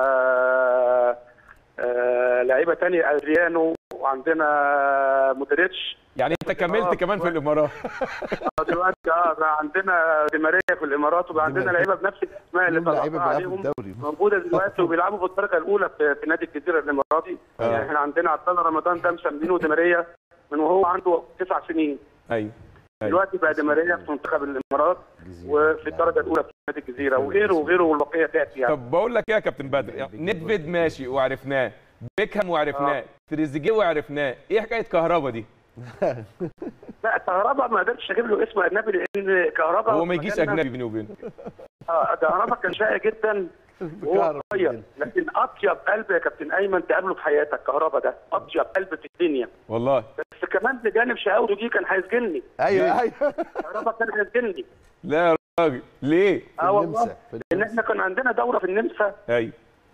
آه، آه، لعيبه تانية ادريانو وعندنا مودريتش يعني انت كملت كمان في الامارات آه، دلوقتي اه بقى عندنا دي ماريا في الامارات وبقى عندنا لعيبه بنفس الاسماء اللي لعيبه طلعتها بيلعبوا عليهم الدوري موجوده دلوقتي وبيلعبوا في الدرجه الاولى في, في نادي الجزيره الاماراتي آه. يعني احنا عندنا عبد الله رمضان ده مسمينه دي ماريا من وهو عنده تسع سنين ايوه دلوقتي بقى دي ماريا في منتخب الامارات وفي الدرجه الاولى في نادي الجزيره وغيره وغيره والبقيه تاتي يعني طب بقول لك ايه يا كابتن بدر يعني نيدفيد ماشي وعرفناه بيكهام وعرفناه تريزيجيه وعرفناه ايه حكايه كهربا دي لا كهربا ما قدرتش اجيب له اسم اجنبي لان كهربا هو ما يجيش مكاننا- اجنبي بيني وبينه اه كهربا كان شقي جدا وهو صغير لكن اطيب قلب يا كابتن ايمن تقابله في حياتك كهربا ده اطيب قلب في الدنيا والله بس كمان بجانب شقاوته دي كان هيسجنني ايوه ايوه كهربا كان هيسجنني لا يا راجل ليه اه والله لان احنا كان عندنا دوره في النمسا ايوه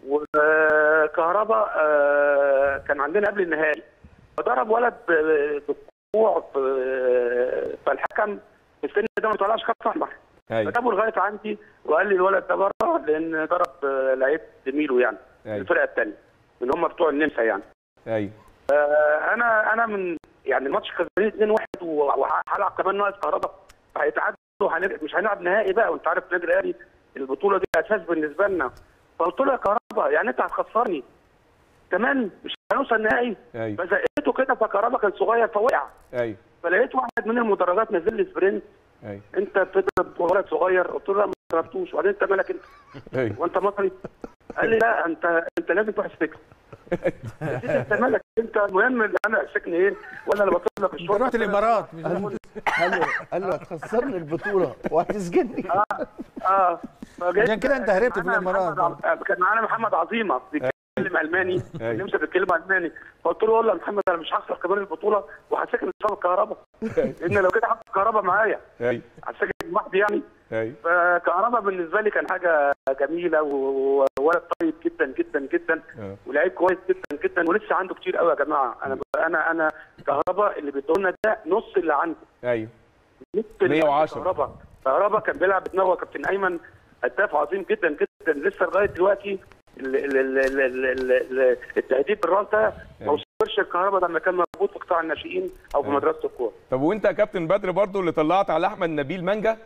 وكهربا آه، كان عندنا قبل النهائي فضرب ولد ب- بالكوع ف- فالحكم في السن ده ما طلعش كارت احمر ايوه فجابه لغايه عندي وقال لي الولد ده بره لان ضرب آه، لعيب زميله يعني أيوة. الفرقه الثانيه من هم بتوع النمسا يعني ايوه آه، انا انا من يعني الماتش خسرين 2 1 وهلعب كمان ناقص كهربا هيتعادلوا هنر- مش هنلعب نهائي بقى وانت عارف النادي الاهلي البطوله دي اساس بالنسبه لنا فقلت له يا كهربا يعني انت هتخسرني كمان مش هنوصل نهائي ايوه فزقته كده فكهربا كان صغير فوقع ايوه فلقيت واحد من المدرجات نزل لي سبرنت ايوه انت بتضرب ولد صغير قلت له لا ما ضربتوش وبعدين انت مالك انت ايوه وانت مصري قال لي لا انت انت لازم تروح السجن قلت له انت مالك انت المهم اللي انا السجن ايه ولا انا بطلب لك انت الشرطه رحت الامارات مش قال له قال له هتخسرني البطوله وهتسجني اه اه فجيت- عشان كده انت هربت في معانا الامارات محمد عب- كان معانا محمد عظيمه بيتكلم الماني أيوة. النمسا بيتكلم الماني فقلت له والله يا محمد انا مش هخسر كمان البطوله وهسجن بسبب الكهرباء لان لو كده هاخد الكهرباء معايا ايوه هسجن لوحدي يعني ايوه فكهرباء بالنسبه لي كان حاجه جميله و- وولد طيب جدا جدا جدا آه. ولعيب كويس جدا جدا ولسه عنده كتير قوي يا جماعه انا انا انا كهرباء اللي بيدونا ده نص اللي عنده ايوه نص اللي عنده 110. كهرباء كهرباء كان بيلعب بدماغه يا كابتن ايمن هداف عظيم جدا جدا لسه لغايه دلوقتي ال- ال- ال- ال- ال- ال- التهديد بالراس ده ما وصلش الكهرباء لما كان موجود في قطاع الناشئين او في أيوة. مدرسه الكوره طب وانت يا كابتن بدر برضو اللي طلعت على احمد نبيل مانجا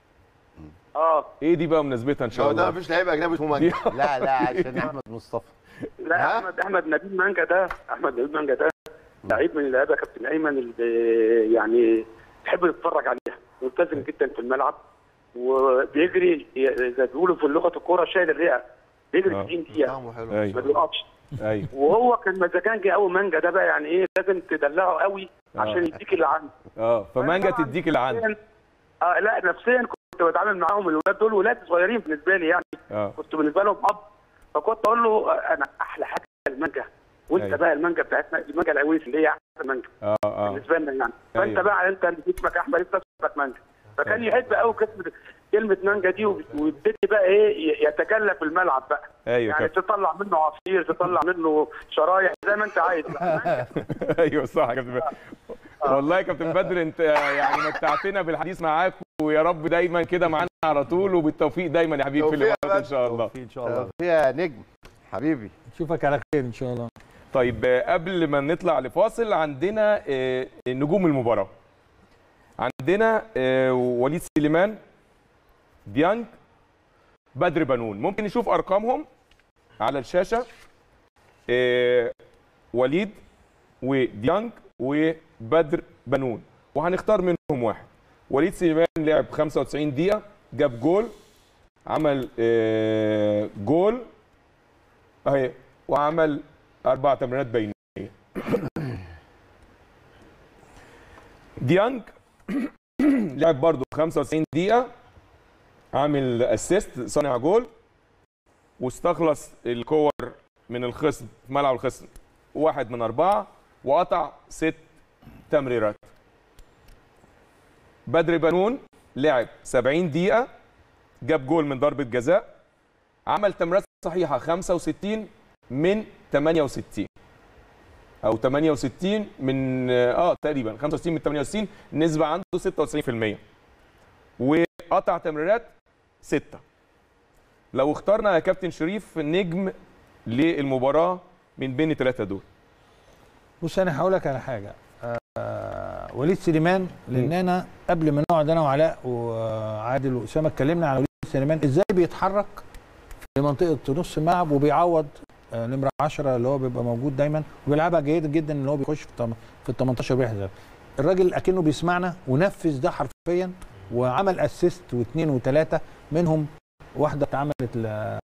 اه ايه دي بقى مناسبتها ان شاء هو ده الله مفيش لعيب اجنبي اسمه مانجا لا لا عشان احمد مصطفى لا احمد احمد نبيل مانجا ده احمد نبيل مانجا ده لعيب من اللعيبه يا كابتن ايمن اللي يعني تحب تتفرج عليها ملتزم جدا في الملعب وبيجري زي ما بيقولوا في لغه الكوره شايل الرئه بيجري آه. 90 دقيقه طعمه حلو ما ايوه بيقفش ايوه وهو كان مزاجنجي قوي مانجا ده بقى يعني ايه لازم تدلعه قوي عشان يديك اللي عنده اه فمانجا تديك اللي عندك اه لا نفسيا كنت بتعامل معاهم الولاد دول ولاد صغيرين بالنسبه لي يعني اه كنت بالنسبه لهم اب فكنت اقول له آه، انا احلى حاجه المانجا وانت أيوة. بقى المانجا بتاعتنا المانجا العويس اللي هي احسن مانجا اه اه بالنسبه لنا يعني فانت أيوة. بقى انت اللي جسمك احمر انت اسمك مانجا فكان يحب قوي كلمه كلمه مانجا دي وب- ويبتدي بقى ايه ي- يتكلف في الملعب بقى ايوه يعني كابتن تطلع منه عصير تطلع منه شرايح زي ما انت عايز بقى. ايوه صح يا كابتن بدر والله يا كابتن بدر انت يعني متعتنا بالحديث معاك ويا رب دايما كده معانا على طول وبالتوفيق دايما يا حبيبي في توفيق يا الامارات ان بدر. شاء الله ان شاء الله فيها نجم حبيبي نشوفك على خير ان شاء الله طيب آه، قبل ما نطلع لفاصل عندنا آه، نجوم المباراة عندنا آه، وليد سليمان ديانج بدر بنون ممكن نشوف أرقامهم على الشاشة آه، وليد وديانج وبدر بنون وهنختار منهم واحد وليد سليمان لعب 95 دقيقة جاب جول عمل آه، جول اهي وعمل اربع تمريرات بينيه ديانج لعب برضه 95 دقيقه عامل اسيست صانع جول واستخلص الكور من الخصم في ملعب الخصم واحد من أربعة وقطع ست تمريرات بدر بنون لعب 70 دقيقة جاب جول من ضربة جزاء عمل تمريرات صحيحة 65 من 68 أو 68 من اه تقريبا 65 من 68 النسبة عنده 96% وقطع تمريرات ستة لو اخترنا يا كابتن شريف نجم للمباراة من بين الثلاثة دول بص انا هقول لك على حاجه آه وليد سليمان لان انا قبل ما نقعد انا وعلاء وعادل واسامه اتكلمنا على وليد سليمان ازاي بيتحرك في منطقه نص الملعب وبيعوض آه نمره 10 اللي هو بيبقى موجود دايما وبيلعبها جيد جدا ان هو بيخش في التم- في ال 18 بيحذر الراجل اكنه بيسمعنا ونفذ ده حرفيا وعمل اسيست واثنين وثلاثه منهم واحده اتعملت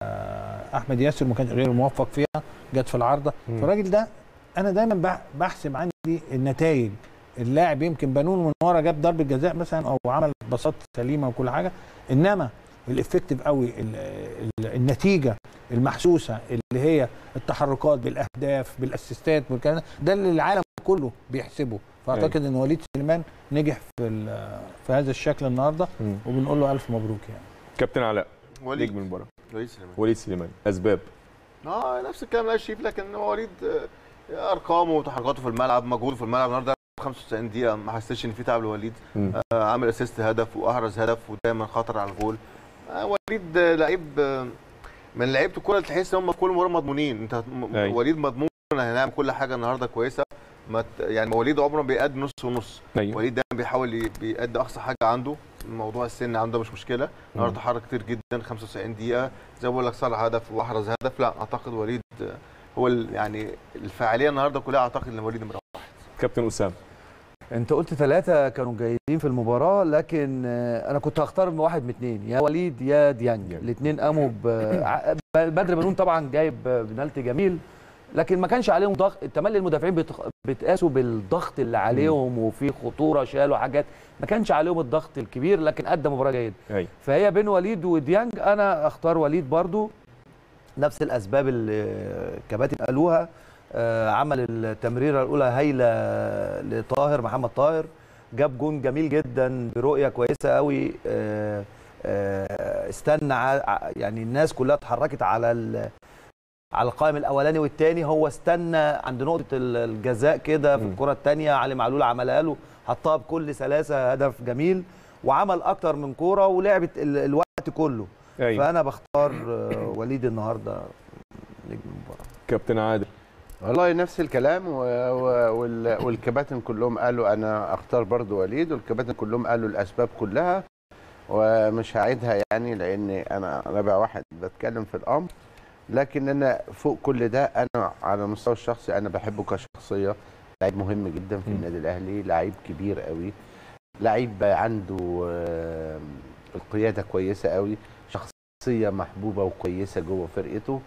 لاحمد ياسر ما كانش غير موفق فيها جت في العارضه مم. فالراجل ده انا دايما بح- بحسب عندي النتائج اللاعب يمكن بنون من ورا جاب ضربه جزاء مثلا او عمل باصات سليمه وكل حاجه انما الافكتيف قوي ال- ال- النتيجه المحسوسه اللي هي التحركات بالاهداف بالاسيستات والكلام ده ده اللي العالم كله بيحسبه فاعتقد ان وليد سليمان نجح في ال- في هذا الشكل النهارده مم. وبنقول له الف مبروك يعني كابتن علاء وليد نجم المباراة وليد سليمان وليد سليمان أسباب اه نفس الكلام لا شريف لكن هو وليد آه، ارقامه وتحركاته في الملعب مجهوده في الملعب النهارده 95 دقيقه ما حسيتش ان في تعب لوليد مم. آه عامل اسيست هدف واحرز هدف ودايما خطر على الجول آه وليد آه، لعيب آه، من لعيبه الكوره اللي تحس ان هم في كل مباراه مضمونين انت م- أيوة. وليد مضمون هنعمل كل حاجه النهارده كويسه ما ت- يعني وليد عمره ما بيأدي نص ونص أيوة. وليد دايما بيحاول ي- بيأدي اقصى حاجه عنده موضوع السن عنده مش مشكله النهارده تحرك كتير جدا 95 دقيقه زي ما بقول لك صنع هدف واحرز هدف لا اعتقد وليد آه، هو ال- يعني الفاعليه النهارده كلها اعتقد ان وليد نمره كابتن أسامة انت قلت ثلاثة كانوا جيدين في المباراة لكن آه، انا كنت هختار من واحد من اثنين يا وليد يا ديانج الاثنين قاموا ب ع- بدر بنون طبعا جايب بنالتي جميل لكن ما كانش عليهم ضغط تملي المدافعين بيتخ- بيتقاسوا بالضغط اللي عليهم وفي خطورة شالوا حاجات ما كانش عليهم الضغط الكبير لكن ادى مباراة جيدة أيوة. فهي بين وليد وديانج انا اختار وليد برضو نفس الاسباب اللي الكباتن قالوها آه، عمل التمريره الاولى هايله لطاهر محمد طاهر جاب جون جميل جدا برؤيه كويسه قوي آه، آه، استنى ع- ع- يعني الناس كلها اتحركت على ال- على القائم الاولاني والثاني هو استنى عند نقطه ال- الجزاء كده في الكره الثانيه علي معلول عملها له حطها بكل سلاسه هدف جميل وعمل اكتر من كوره ولعبت ال- الوقت كله أيوة. فانا بختار آه، وليد النهارده نجم المباراه كابتن عادل والله نفس الكلام و... و... وال... والكباتن كلهم قالوا انا اختار برضو وليد والكباتن كلهم قالوا الاسباب كلها ومش هعيدها يعني لان انا رابع واحد بتكلم في الامر لكن انا فوق كل ده انا على المستوى الشخصي انا بحبه كشخصيه لعيب مهم جدا في النادي الاهلي لعيب كبير قوي لعيب عنده آه، القياده كويسه قوي شخصيه محبوبه وكويسه جوه فرقته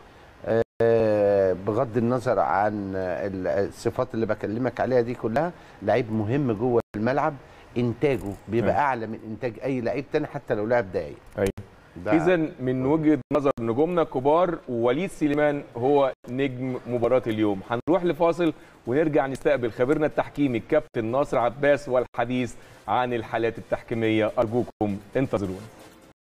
آه، بغض النظر عن ال- الصفات اللي بكلمك عليها دي كلها لعيب مهم جوه الملعب انتاجه بيبقى أيوة. اعلى من انتاج اي لعيب تاني حتى لو لعب دقايق أيوة. ده- اذا من وجهه نظر نجومنا الكبار وليد سليمان هو نجم مباراه اليوم هنروح لفاصل ونرجع نستقبل خبيرنا التحكيمي الكابتن ناصر عباس والحديث عن الحالات التحكيميه ارجوكم انتظرونا